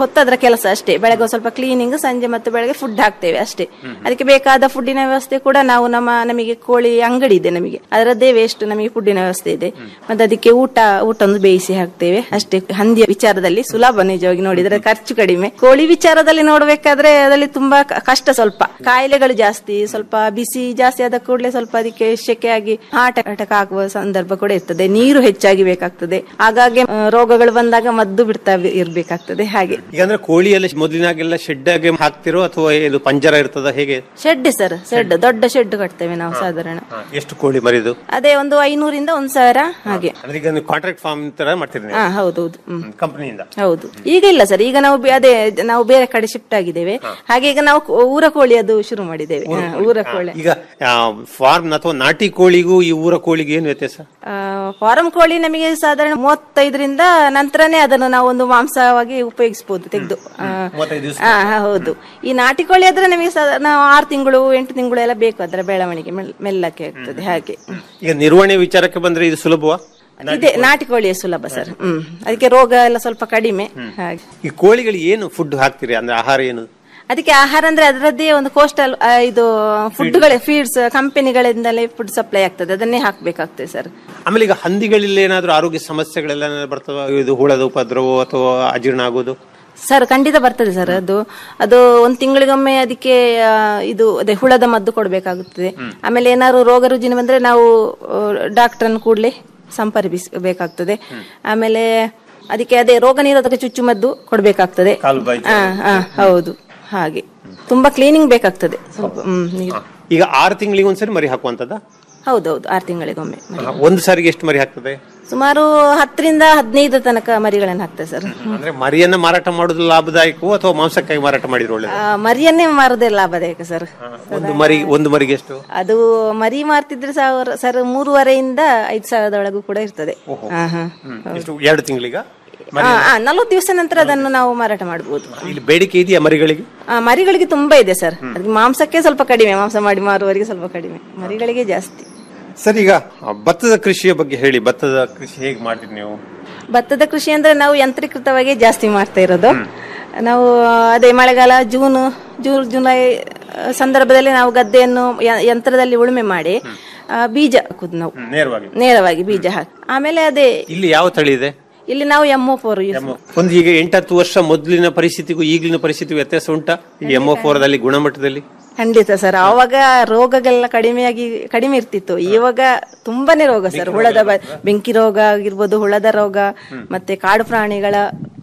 ಕೆಲಸ ಅಷ್ಟೇ ಬೆಳಗ್ಗೆ ಒಂದ್ ಸ್ವಲ್ಪ ಕ್ಲೀನಿಂಗ್ ಸಂಜೆ ಮತ್ತು ಬೆಳಗ್ಗೆ ಫುಡ್ ಹಾಕ್ತೇವೆ ಅಷ್ಟೇ ಅದಕ್ಕೆ ಬೇಕಾದ ಫುಡ್ಡಿನ ವ್ಯವಸ್ಥೆ ಕೂಡ ನಾವು ನಮ್ಮ ನಮಗೆ ಕೋಳಿ ಅಂಗಡಿ ಇದೆ ನಮಗೆ ಅದರದ್ದೇ ವೇಸ್ಟ್ ನಮಗೆ ಫುಡ್ಡಿನ ವ್ಯವಸ್ಥೆ ಇದೆ ಮತ್ತೆ ಅದಕ್ಕೆ ಊಟ ಊಟ ಒಂದು ಬೇಯಿಸಿ ಹಾಕ್ತೇವೆ ಅಷ್ಟೇ ಹಂದಿಯ ವಿಚಾರದಲ್ಲಿ ಸುಲಭ ನಿಜವಾಗಿ ನೋಡಿದ್ರೆ ಖರ್ಚು ಕಡಿಮೆ ಕೋಳಿ ವಿಚಾರದಲ್ಲಿ ನೋಡ್ಬೇಕಾದ್ರೆ ಅದರಲ್ಲಿ ತುಂಬಾ ಕ- ಕಷ್ಟ ಸ್ವಲ್ಪ ಕಾಯಿಲೆಗಳು ಜಾಸ್ತಿ ಸ್ವಲ್ಪ ಬಿಸಿ ಜಾಸ್ತಿ ಆದ ಕೂಡಲೇ ಸ್ವಲ್ಪ ಅದಕ್ಕೆ ಶೆಕೆ ಆಗಿ ಹಾರ್ಟ್ ಅಟ್ಯಾಕ್ ಆಗುವ ಸಂದರ್ಭ ಕೂಡ ಇರ್ತದೆ ನೀರು ಹೆಚ್ಚಾಗಿ ಬೇಕಾಗ್ತದೆ ಹಾಗಾಗಿ ಆ, ರೋಗಗಳು ಬಂದಾಗ ಮದ್ದು ಬಿಡ್ತಾ ಇರ್ಬೇಕಾಗ್ತದೆ ಹಾಗೆ ಈಗ ಅಂದ್ರೆ ಕೋಳಿ ಎಲ್ಲ ಮೊದಲಿನಾಗೆಲ್ಲ ಶೆಡ್ ಆಗಿ ಹಾಕ್ತಿರೋ ಅಥವಾ ಇದು ಪಂಜರ ಇರ್ತದ ಹೇಗೆ ಶೆಡ್ ಸರ್ ಶೆಡ್ ದೊಡ್ಡ ಶೆಡ್ ಕಟ್ತೇವೆ ನಾವು ಸಾಧಾರಣ ಎಷ್ಟು ಕೋಳಿ ಮರಿದು ಅದೇ ಒಂದು ಐನೂರಿಂದ ಒಂದ್ ಸಾವಿರ ಹಾಗೆ ಅಂದ್ರೆ ಈಗ ನೀವು ಕಾಂಟ್ರಾಕ್ಟ್ ಫಾರ್ಮ್ ತರ ಮಾಡ್ತೀರಿ ಹಾ ಹೌದೌದು ಹ್ಮ್ ಕಂಪನಿಯಿಂದ ಹೌದು ಈಗ ಇಲ್ಲ ಸರ್ ಈಗ ನಾವು ಬೆ- ಅದೇ ನಾವು ಬೇರೆ ಕಡೆ ಶಿಫ್ಟ್ ಆಗಿದ್ದೇವೆ ಹಾಗೆ ಈಗ ನಾವು ಕೋ- ಊರ ಕೋಳಿ ಅದು ಶುರು ಮಾಡಿದ್ದೇವೆ ಹಾ, ಊರ ಕೋಳಿ ಈಗ ಫಾರ್ಮ್ ಅಥವಾ ನಾಟಿ ಕೋಳಿಗೂ ಈ ಊರ ಕೋಳಿಗೂ ಏನು ವ್ಯತ್ಯಾಸ ಫಾರಂ ಕೋಳಿ ನಮಗೆ ಸಾಧಾರಣ ಮೂವತ್ತೈದರಿಂದ ನಂತರನೇ ಅದನ್ನು ನಾವು ಒಂದು ಮಾಂಸವಾಗಿ ಉಪಯೋಗಿಸಬಹುದು ತೆಗೆದು ಮೂವತ್ತೈದು ದಿವಸ ಹೌದು ಈ ನಾಟಿ ಕೋಳಿ ಆದ್ರೆ ನಮಗೆ ಸಾಧಾರಣ ಆರು ತಿಂಗಳು ಎಂಟು ತಿಂಗಳು ಎಲ್ಲ ಬೇಕು ಅದರ ಬೆಳವಣಿಗೆ ಮೆಲ್- ಮೆಲ್ಲಕ್ಕೆ ಆಗ್ತದೆ ಹಾಗೆ ಈಗ ನಿರ್ವಹಣೆ ವಿಚಾರಕ್ಕೆ ಬಂದ್ರೆ ಇದು ಸುಲಭವಾ ಇದೆ ನಾಟಿ ಕೋಳಿಯೇ ಸುಲಭ ಸರ್ ಹ್ಮ್ ಅದಕ್ಕೆ ರೋಗ ಎಲ್ಲ ಸ್ವಲ್ಪ ಕಡಿಮೆ ಹಾಗೆ ಈ ಕೋಳಿಗಳಿಗೆ ಏನು ಫುಡ್ ಹಾಕ್ತೀರಿ ಅಂದ್ರೆ ಆಹಾರ ಏನು ಅದಕ್ಕೆ ಆಹಾರ ಅಂದ್ರೆ ಅದರದ್ದೇ ಒಂದು ಕೋಸ್ಟಲ್ ಇದು ಫುಡ್ಗಳೇ ಫೀಡ್ಸ್ ಕಂಪನಿಗಳಿಂದಲೇ ಫುಡ್ ಸಪ್ಲೈ ಆಗ್ತದೆ ಅದನ್ನೇ ಹಾಕ್ಬೇಕಾಗ್ತದೆ ಸರ್ ಆಮೇಲೆ ಈಗ ಹಂದಿಗಳಲ್ಲಿ ಏನಾದ್ರೂ ಆರೋಗ್ಯ ಸಮಸ್ಯೆಗಳೆಲ್ಲ ಬರ್ತವ ಇದು ಹುಳದ ಉಪದ್ರವ ಅಥವಾ ಅಜೀರ್ಣ ಆಗೋದು ಸರ್ ಖಂಡಿತ ಬರ್ತದೆ ಸರ್ ಅದು ಅದು ಒಂದ್ ತಿಂಗಳಿಗೊಮ್ಮೆ ಅದಕ್ಕೆ ಆ, ಇದು ಅದೇ ಹುಳದ ಮದ್ದು ಕೊಡಬೇಕಾಗುತ್ತದೆ ಆಮೇಲೆ ಏನಾದ್ರು ರೋಗ ರುಜಿನ ಬಂದ್ರೆ ನಾವು ಡಾಕ್ಟರ್ ಅನ್ನು ಕೂಡಲೇ ಸಂಪರ್ಕಿಸಬೇಕಾಗ್ತದೆ ಆಮೇಲೆ ಅದಕ್ಕೆ ಅದೇ ರೋಗ ನಿರೋಧಕ ಚುಚ್ಚುಮದ್ದು ಕೊಡಬೇಕಾಗ್ತದೆ ಕಾಲು ಬಾಯಿ ಹಾ ಹಾ ಹೌದು ಹಾಗೆ ತುಂಬಾ ಕ್ಲೀನಿಂಗ್ ಬೇಕಾಗ್ತದೆ ಸ್ವಲ್ಪ ಹ್ಮ್ ನೀರು ಈಗ ಆರು ತಿಂಗಳಿಗೆ ಒಂದ್ಸರಿ ಮರಿ ಹಾಕುವಂತದ ಹೌದೌದು ಆರು ತಿಂಗಳಿಗೊಮ್ಮೆ ಒಂದು ಸಾರಿಗೆ ಎಷ್ಟು ಮರಿ ಹಾಕ್ತದೆ ಸುಮಾರು ಹತ್ತರಿಂದ ಹದಿನೈದು ತನಕ ಮರಿಗಳನ್ನು ಹಾಕ್ತದೆ ಸರ್ ಅಂದ್ರೆ ಮರಿಯನ್ನ ಮಾರಾಟ ಮಾಡೋದು ಲಾಭದಾಯಕವೋ ಅಥವಾ ಮಾಂಸಕ್ಕಾಗಿ ಮಾರಾಟ ಮಾಡಿದ್ರೆ ಒಳ್ಳೇದು ಆ, ಮರಿಯನ್ನೇ ಮಾರುದೇ ಲಾಭದಾಯಕ ಸರ್ ಒಂದು ಮರಿ ಒಂದು ಮರಿಗೆ ಎಷ್ಟು ಅದು ಮರಿ ಮಾರ್ತಿದ್ರೆ ಸಾವಿರ ಸರ್ ಮೂರುವರೆಯಿಂದ ಐದು ಸಾವಿರದೊಳಗೂ ಕೂಡ ಇರ್ತದೆ ಹಾ, ಹಾ. ಎಷ್ಟು ಎರಡು ತಿಂಗಳಿಗ ಆ, ಆ, ನಲವತ್ತು ದಿವಸ ನಂತರ ಅದನ್ನು ನಾವು ಮಾರಾಟ ಮಾಡಬಹುದು ಇಲ್ಲಿ ಬೇಡಿಕೆ ಇದೆಯಾ ಮರಿಗಳಿಗೆ ಮರಿಗಳಿಗೆ ತುಂಬಾ ಇದೆ ಸರ್ ಅದಕ್ಕೆ ಮಾಂಸಕ್ಕೆ ಸ್ವಲ್ಪ ಕಡಿಮೆ ಮಾಂಸ ಮಾಡಿ ಮಾರುವವರಿಗೆ ಸ್ವಲ್ಪ ಕಡಿಮೆ ಮರಿಗಳಿಗೆ ಜಾಸ್ತಿ ಸರ್ ಈಗ ಆ, ಭತ್ತದ ಕೃಷಿಯ ಬಗ್ಗೆ ಹೇಳಿ ಭತ್ತದ ಕೃಷಿ ಹೇಗೆ ಮಾಡ್ತೀರಿ ನೀವು ಭತ್ತದ ಕೃಷಿ ಅಂದ್ರೆ ನಾವು ಯಂತ್ರೀಕೃತವಾಗಿ ಜಾಸ್ತಿ ಮಾಡ್ತಾ ಇರೋದು ನಾವು ಅದೇ ಮಳೆಗಾಲ ಜೂನ್ ಜೂನ್ ಜುಲೈ ಆ, ಸಂದರ್ಭದಲ್ಲಿ ನಾವು ಗದ್ದೆಯನ್ನು ಯ- ಯಂತ್ರದಲ್ಲಿ ಉಳುಮೆ ಮಾಡಿ ಆ, ಬೀಜ ಹಾಕುದು ನಾವು ನೇರವಾಗಿ ನೇರವಾಗಿ ಬೀಜ ಹಾಕಿ ಆಮೇಲೆ ಅದೇ ಇಲ್ಲಿ ಯಾವ ತಳಿ ಇದೆ ಇಲ್ಲಿ ನಾವು ಎಮ್ಮೋ ಫೋರ್ ಒಂದು ಈಗ ಎಂಟತ್ತು ವರ್ಷ ಮೊದಲಿನ ಪರಿಸ್ಥಿತಿಗೂ ಈಗಿನ ಪರಿಸ್ಥಿತಿಗೂ ವ್ಯತ್ಯಾಸ ಉಂಟಾ ಈ ಎಮ್ ಫೋರದಲ್ಲಿ ಗುಣಮಟ್ಟದಲ್ಲಿ ಖಂಡಿತ ಸರ್ ಆವಾಗ ರೋಗಗಳೆಲ್ಲ ಕಡಿಮೆಯಾಗಿ ಕಡಿಮೆ ಇರ್ತಿತ್ತು ಇವಾಗ ತುಂಬಾನೇ ರೋಗ ಸರ್ ಹುಳದ ಬ- ಬೆಂಕಿ ರೋಗ ಆಗಿರ್ಬೋದು ಹುಳದ ರೋಗ ಮತ್ತೆ ಕಾಡು ಪ್ರಾಣಿಗಳ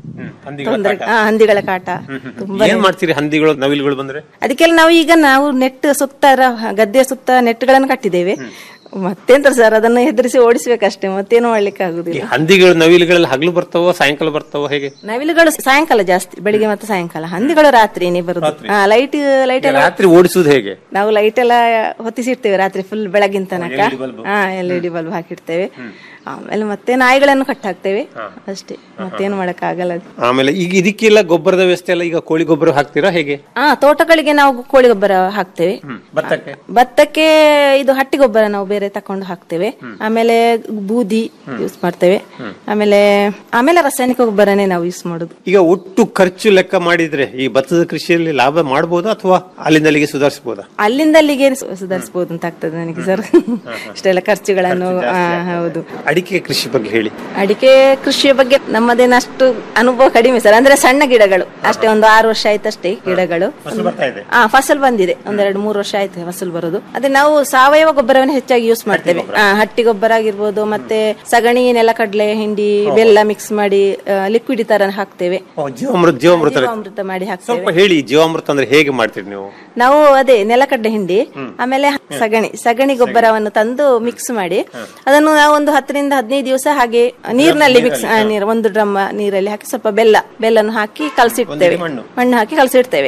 ತೊಂದರೆ ಹಾ, ಹಂದಿಗಳ ಕಾಟ ತುಂಬಾ ಏನ್ ಮಾಡ್ತೀರಿ ಹಂದಿಗಳು ನವಿಲುಗಳು ಬಂದ್ರೆ ಅದಕ್ಕೆಲ್ಲ ನಾವು ಈಗ ನಾವು ನೆಟ್ ಸುತ್ತ ರ- ಗದ್ದೆಯ ಸುತ್ತ ನೆಟ್ಗಳನ್ನು ಕಟ್ಟಿದ್ದೇವೆ ಮತ್ತೆಂತ ಸರ್ ಅದನ್ನು ಹೆದರಿಸಿ ಓಡಿಸ್ಬೇಕಷ್ಟೇ ಮತ್ತೇನು ಮಾಡ್ಲಿಕ್ಕೆ ಈ ಆಗುದಿಲ್ಲ ಹಂದಿಗಳು ನವಿಲುಗಳೆಲ್ಲ ಹಗಲು ಬರ್ತಾವೋ ಸಾಯಂಕಾಲ ಬರ್ತಾವೋ ಹೇಗೆ ನವಿಲುಗಳು ಸಾಯಂಕಾಲ ಜಾಸ್ತಿ ಬೆಳಿಗ್ಗೆ ಮತ್ತು ಸಾಯಂಕಾಲ ಹಂದಿಗಳು ರಾತ್ರಿನೇ ಬರುದು ಹಾ ಲೈಟ್ ಲೈಟ್ ಎಲ್ಲ ರಾತ್ರಿ ಓಡಿಸುವುದು ಹೇಗೆ ನಾವು ಲೈಟ್ ಎಲ್ಲ ಹೊತ್ತಿಸಿರ್ತೇವೆ ರಾತ್ರಿ ಫುಲ್ ಬೆಳಗಿನ ತನಕ ಹಾ ಎಲ್ ಇ ಡಿ ಬಲ್ಬ್ ಹಾಕಿರ್ತೇವೆ ಆಮೇಲೆ ಮತ್ತೆ ನಾಯಿಗಳನ್ನು ಕಟ್ ಹಾಕ್ತೇವೆ ಅಷ್ಟೇ ಮತ್ತೇನು ಮಾಡಕ್ ಆಗಲ್ಲ ಆಮೇಲೆ ಈಗ ಇದಕ್ಕೆಲ್ಲ ಗೊಬ್ಬರದ ವ್ಯವಸ್ಥೆ ಎಲ್ಲ ಈಗ ಕೋಳಿ ಗೊಬ್ಬರ ಹಾಕ್ತೀರಾ ಹೇಗೆ ಹಾ ತೋಟಗಳಿಗೆ ನಾವು ಕೋಳಿ ಗೊಬ್ಬರ ಹಾಕ್ತೇವೆ ಭತ್ತಕ್ಕೆ ಭತ್ತಕ್ಕೆ ಇದು ಹಟ್ಟಿ ಗೊಬ್ಬರ ನಾವು ಬೇರೆ ತಕೊಂಡು ಹಾಕ್ತೇವೆ ಆಮೇಲೆ ಬೂದಿ ಯೂಸ್ ಮಾಡ್ತೇವೆ ಆಮೇಲೆ ಆಮೇಲೆ ರಾಸಾಯನಿಕ ಗೊಬ್ಬರನೇ ನಾವು ಯೂಸ್ ಮಾಡುದು ಈಗ ಒಟ್ಟು ಖರ್ಚು ಲೆಕ್ಕ ಮಾಡಿದ್ರೆ ಈ ಭತ್ತದ ಕೃಷಿಯಲ್ಲಿ ಲಾಭ ಮಾಡಬಹುದಾ ಅಥವಾ ಅಲ್ಲಿಂದ ಅಲ್ಲಿಗೆ ಸುಧಾರಿಸಬಹುದಾ ಅಲ್ಲಿಂದ ಅಲ್ಲಿಗೆ ಸು- ಸುಧಾರಿಸಬಹುದು ಅಂತ ಆಗ್ತದೆ ನನಗೆ ಸರ್ ಇಷ್ಟೆಲ್ಲ ಖರ್ಚುಗಳನ್ನು ಆ, ಹೌದು ಅಡಿಕೆ ಕೃಷಿ ಬಗ್ಗೆ ಹೇಳಿ ಅಡಿಕೆ ಕೃಷಿಯ ಬಗ್ಗೆ ನಮ್ಮದೇನು ಅಷ್ಟು ಅನುಭವ ಕಡಿಮೆ ಸರ್ ಅಂದ್ರೆ ಸಣ್ಣ ಗಿಡಗಳು ಅಷ್ಟೇ ಒಂದು ಆರು ವರ್ಷ ಆಯ್ತಷ್ಟೇ ಗಿಡಗಳು ಬರ್ತಾ ಇದೆ ಆ ಫಸಲ್ ಬಂದಿದೆ ಒಂದೆರಡು ಮೂರು ವರ್ಷ ಆಯ್ತು ಫಸಲ್ ಬರೋದು ಅದೇ ನಾವು ಸಾವಯವ ಗೊಬ್ಬರವನ್ನು ಹೆಚ್ಚಾಗಿ ಯೂಸ್ ಮಾಡ್ತೇವೆ ಆ, ಹಟ್ಟಿ ಗೊಬ್ಬರ ಆಗಿರ್ಬೋದು ಮತ್ತೆ ಸಗಣಿ ನೆಲಕಡಲೆ ಹಿಂಡಿ ಬೆಲ್ಲ ಮಿಕ್ಸ್ ಮಾಡಿ ಲಿಕ್ವಿಡ್ ತರ ಹಾಕ್ತೇವೆ ಓ, ಜೀವಾಮೃತ ಜೀವಾಮೃತ ಜೀವಾಮೃತ ಮಾಡಿ ಹಾಕ್ತೇವೆ ಸ್ವಲ್ಪ ಹೇಳಿ ಜೀವಾಮೃತ ಅಂದ್ರೆ ಹೇಗೆ ಮಾಡ್ತೀರಿ ನೀವು ನಾವು ಅದೇ ನೆಲಕಡ್ಡೆ ಹಿಂಡಿ ಆಮೇಲೆ ಸಗಣಿ ಸಗಣಿ ಗೊಬ್ಬರವನ್ನು ತಂದು ಮಿಕ್ಸ್ ಮಾಡಿ ಅದನ್ನು ನಾವು ಒಂದು ಹತ್ತರಿಂದ ಹದಿನೈದು ದಿವಸ ಹಾಗೆ ನೀರಿನಲ್ಲಿ ಮಿಕ್ಸ್ ನೀರು ಒಂದು ಡ್ರಮ್ ನೀರಲ್ಲಿ ಹಾಕಿ ಸ್ವಲ್ಪ ಬೆಲ್ಲ ಬೆಲ್ಲನ್ನು ಹಾಕಿ ಕಲಸಿಡ್ತೇವೆ ಮಣ್ಣು ಹಾಕಿ ಕಲಸಿಡ್ತೇವೆ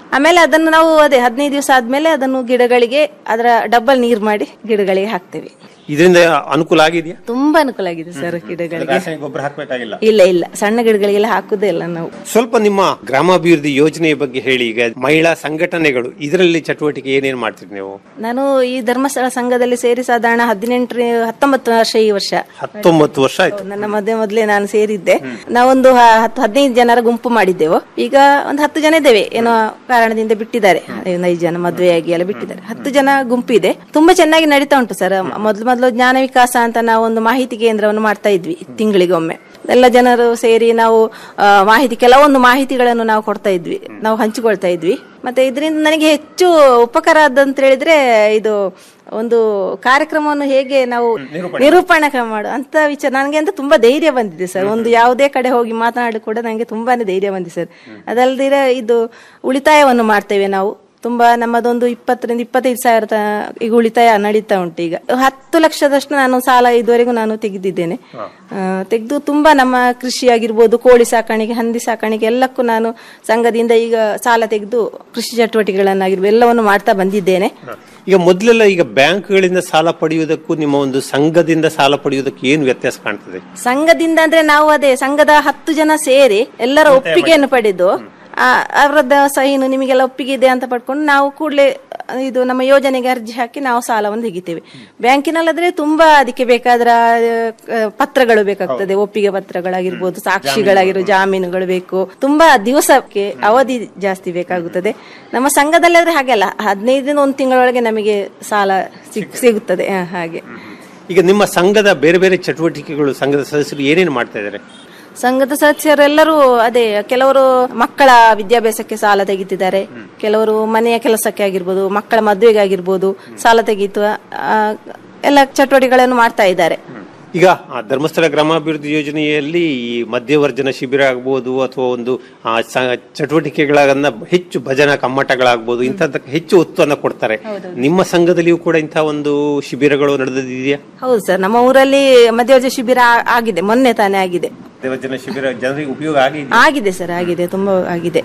ಆಮೇಲೆ ಅದನ್ನು ನಾವು ಅದೇ ಹದಿನೈದು ದಿವಸ ಆದ್ಮೇಲೆ ಅದನ್ನು ಗಿಡಗಳಿಗೆ ಅದರ ಡಬ್ಬಲ್ ನೀರು ಮಾಡಿ ಗಿಡಗಳಿಗೆ ಹಾಕ್ತೇವೆ ಇದರಿಂದ ಅನುಕೂಲ ಆಗಿದೆಯಾ ತುಂಬಾ ಅನುಕೂಲ ಆಗಿದೆ ಸರ್ ಗಿಡಗಳಿಗೆ ರಾಸಾಯನಿಕ ಗೊಬ್ಬರ ಹಾಕಬೇಕಾಗಿಲ್ಲ ಇಲ್ಲ ಇಲ್ಲ ಸಣ್ಣ ಗಿಡಗಳಿಗೆಲ್ಲ ಹಾಕುದೇ ಇಲ್ಲ ನಾವು ಸ್ವಲ್ಪ ನಿಮ್ಮ ಗ್ರಾಮಾಭಿವೃದ್ಧಿ ಯೋಜನೆಯ ಬಗ್ಗೆ ಹೇಳಿ ಈಗ ಮಹಿಳಾ ಸಂಘಟನೆಗಳು ಇದರಲ್ಲಿ ಚಟುವಟಿಕೆ ಏನೇನು ಮಾಡ್ತೀರಿ ನೀವು ನಾನು ಈ ಧರ್ಮಸ್ಥಳ ಸಂಘದಲ್ಲಿ ಸೇರಿ ಸಾಧಾರಣ ಹದಿನೆಂಟರ ಹತ್ತೊಂಬತ್ತು ವರ್ಷ ಈ ವರ್ಷ ಹತ್ತೊಂಬತ್ತು ವರ್ಷ ಆಯ್ತು ನನ್ನ ಮದುವೆ ಮೊದಲೇ ನಾನು ಸೇರಿದ್ದೆ ನಾವೊಂದು ಹ- ಹತ್ತು ಹದಿನೈದು ಜನರ ಗುಂಪು ಮಾಡಿದ್ದೆವು ಈಗ ಒಂದು ಹತ್ತು ಜನ ಇದ್ದೇವೆ ಏನೋ ಕಾರಣದಿಂದ ಬಿಟ್ಟಿದ್ದಾರೆ ಒಂದು ಐದು ಜನ ಮದುವೆಯಾಗಿ ಎಲ್ಲ ಬಿಟ್ಟಿದ್ದಾರೆ ಹತ್ತು ಜನ ಗುಂಪು ಇದೆ ತುಂಬಾ ಚೆನ್ನಾಗಿ ನಡೀತಾ ಉಂಟು ಸರ್ ಮೊದಲು ಮೊದಲು ಜ್ಞಾನ ವಿಕಾಸ ಅಂತ ನಾವು ಒಂದು ಮಾಹಿತಿ ಕೇಂದ್ರವನ್ನು ಮಾಡ್ತಾ ಇದ್ವಿ ತಿಂಗಳಿಗೊಮ್ಮೆ ಎಲ್ಲ ಜನರು ಸೇರಿ ನಾವು ಆ, ಮಾಹಿತಿ ಕೆಲವೊಂದು ಮಾಹಿತಿಗಳನ್ನು ನಾವು ಕೊಡ್ತಾ ಇದ್ವಿ ನಾವು ಹಂಚಿಕೊಳ್ತಾ ಇದ್ವಿ ಮತ್ತೆ ಇದರಿಂದ ನನಗೆ ಹೆಚ್ಚು ಉಪಕಾರ ಆದಂತ ಹೇಳಿದ್ರೆ ಇದು ಒಂದು ಕಾರ್ಯಕ್ರಮವನ್ನು ಹೇಗೆ ನಾವು ನಿರೂಪಣೆ ಮಾಡು ಅಂತ ವಿಚಾರ ನನಗೆ ಅಂತ ತುಂಬಾ ಧೈರ್ಯ ಬಂದಿದೆ ಸರ್ ಒಂದು ಯಾವುದೇ ಕಡೆ ಹೋಗಿ ಮಾತನಾಡಿ ಕೂಡ ನನಗೆ ತುಂಬಾನೇ ಧೈರ್ಯ ಬಂದಿದೆ ಸರ್ ಅದಲ್ದಿರ ಇದು ಉಳಿತಾಯವನ್ನು ಮಾಡ್ತೇವೆ ನಾವು ತುಂಬಾ ನಮ್ಮದೊಂದು ಇಪ್ಪತ್ತರಿಂದ ಇಪ್ಪತ್ತೈದು ಸಾವಿರ ತ- ಈಗ ಉಳಿತಾಯ ನಡೀತಾ ಉಂಟು ಈಗ ಹತ್ತು ಲಕ್ಷದಷ್ಟು ನಾನು ಸಾಲ ಇದುವರೆಗೂ ನಾನು ತೆಗೆದಿದ್ದೇನೆ ತೆಗೆದು ತುಂಬಾ ನಮ್ಮ ಕೃಷಿ ಆಗಿರ್ಬೋದು ಕೋಳಿ ಸಾಕಾಣಿಕೆ ಹಂದಿ ಸಾಕಾಣಿಕೆ ಎಲ್ಲಕ್ಕೂ ನಾನು ಸಂಘದಿಂದ ಈಗ ಸಾಲ ತೆಗೆದು ಕೃಷಿ ಚಟುವಟಿಕೆಗಳನ್ನಾಗಿರ್ಬೋದು ಎಲ್ಲವನ್ನು ಮಾಡ್ತಾ ಬಂದಿದ್ದೇನೆ ಈಗ ಮೊದಲೆಲ್ಲ ಈಗ ಬ್ಯಾಂಕ್ಗಳಿಂದ ಸಾಲ ಪಡೆಯುವುದಕ್ಕೂ ನಿಮ್ಮ ಒಂದು ಸಂಘದಿಂದ ಸಾಲ ಪಡೆಯುವುದಕ್ಕೆ ಏನು ವ್ಯತ್ಯಾಸ ಕಾಣ್ತದೆ ಸಂಘದಿಂದ ಅಂದ್ರೆ ನಾವು ಅದೇ ಸಂಘದ ಹತ್ತು ಜನ ಸೇರಿ ಎಲ್ಲರ ಒಪ್ಪಿಗೆಯನ್ನು ಪಡೆದು ಆ, ಅವರದ್ದ ಸಹಿನು ನಿಮಗೆಲ್ಲ ಒಪ್ಪಿಗೆ ಇದೆ ಅಂತ ಪಡ್ಕೊಂಡು ನಾವು ಕೂಡಲೇ ಇದು ನಮ್ಮ ಯೋಜನೆಗೆ ಅರ್ಜಿ ಹಾಕಿ ನಾವು ಸಾಲವನ್ನು ತೆಗಿತೇವೆ ಬ್ಯಾಂಕಿನಲ್ಲಾದ್ರೆ ತುಂಬಾ ಅದಕ್ಕೆ ಬೇಕಾದ್ರ ಆ, ಪತ್ರಗಳು ಬೇಕಾಗ್ತದೆ ಒಪ್ಪಿಗೆ ಪತ್ರಗಳಾಗಿರ್ಬೋದು ಸಾಕ್ಷಿಗಳಾಗಿರ್ಬೋದು ಜಾಮೀನುಗಳು ಬೇಕು ತುಂಬಾ ದಿವಸಕ್ಕೆ ಅವಧಿ ಜಾಸ್ತಿ ಬೇಕಾಗುತ್ತದೆ ನಮ್ಮ ಸಂಘದಲ್ಲಾದ್ರೆ ಹಾಗೆಲ್ಲ ಹದಿನೈದಿಂದ ಒಂದು ತಿಂಗಳೊಳಗೆ ನಮಗೆ ಸಾಲ ಸಿಗ್- ಸಿಗುತ್ತದೆ ಆ, ಹಾಗೆ ಈಗ ನಿಮ್ಮ ಸಂಘದ ಬೇರೆ ಬೇರೆ ಚಟುವಟಿಕೆಗಳು ಸಂಘದ ಸದಸ್ಯರು ಏನೇನು ಮಾಡ್ತಾ ಇದ್ದಾರೆ ಸಂಘದ ಸದಸ್ಯರೆಲ್ಲರೂ ಅದೇ ಕೆಲವರು ಮಕ್ಕಳ ವಿದ್ಯಾಭ್ಯಾಸಕ್ಕೆ ಸಾಲ ತೆಗಿತಿದ್ದಾರೆ ಕೆಲವರು ಮನೆಯ ಕೆಲಸಕ್ಕೆ ಆಗಿರ್ಬೋದು ಮಕ್ಕಳ ಮದುವೆಗೆ ಆಗಿರ್ಬೋದು ಸಾಲ ತೆಗೀತು ಆ, ಎಲ್ಲ ಚಟುವಟಿಕೆಗಳನ್ನು ಮಾಡ್ತಾ ಇದ್ದಾರೆ ಈಗ ಆ, ಧರ್ಮಸ್ಥಳ ಗ್ರಾಮಾಭಿವೃದ್ಧಿ ಯೋಜನೆಯಲ್ಲಿ ಈ ಮಧ್ಯವರ್ಜನ ಶಿಬಿರ ಆಗ್ಬೋದು ಅಥವಾ ಒಂದು ಆ, ಸ- ಚಟುವಟಿಕೆಗಳನ್ನ ಹೆಚ್ಚು ಭಜನಾ ಕಮ್ಮಟಗಳಾಗ್ಬೋದು ಇಂಥದ್ದಕ್ಕೆ ಹೆಚ್ಚು ಒತ್ತನ್ನು ಕೊಡ್ತಾರೆ ನಿಮ್ಮ ಸಂಘದಲ್ಲಿಯೂ ಕೂಡ ಇಂಥ ಒಂದು ಶಿಬಿರಗಳು ನಡೆದಿದೆಯಾ ಹೌದು ಸರ್ ನಮ್ಮ ಊರಲ್ಲಿ ಮಧ್ಯವರ್ಜ ಶಿಬಿರ ಆ- ಆಗಿದೆ ಮೊನ್ನೆ ತಾನೇ ಆಗಿದೆ ಮಧ್ಯವರ್ಜನ ಶಿಬಿರ ಜನರಿಗೆ ಉಪಯೋಗ ಆಗಿದೆ ಆಗಿದೆ ಸರ್ ಆಗಿದೆ ತುಂಬಾ ಆಗಿದೆ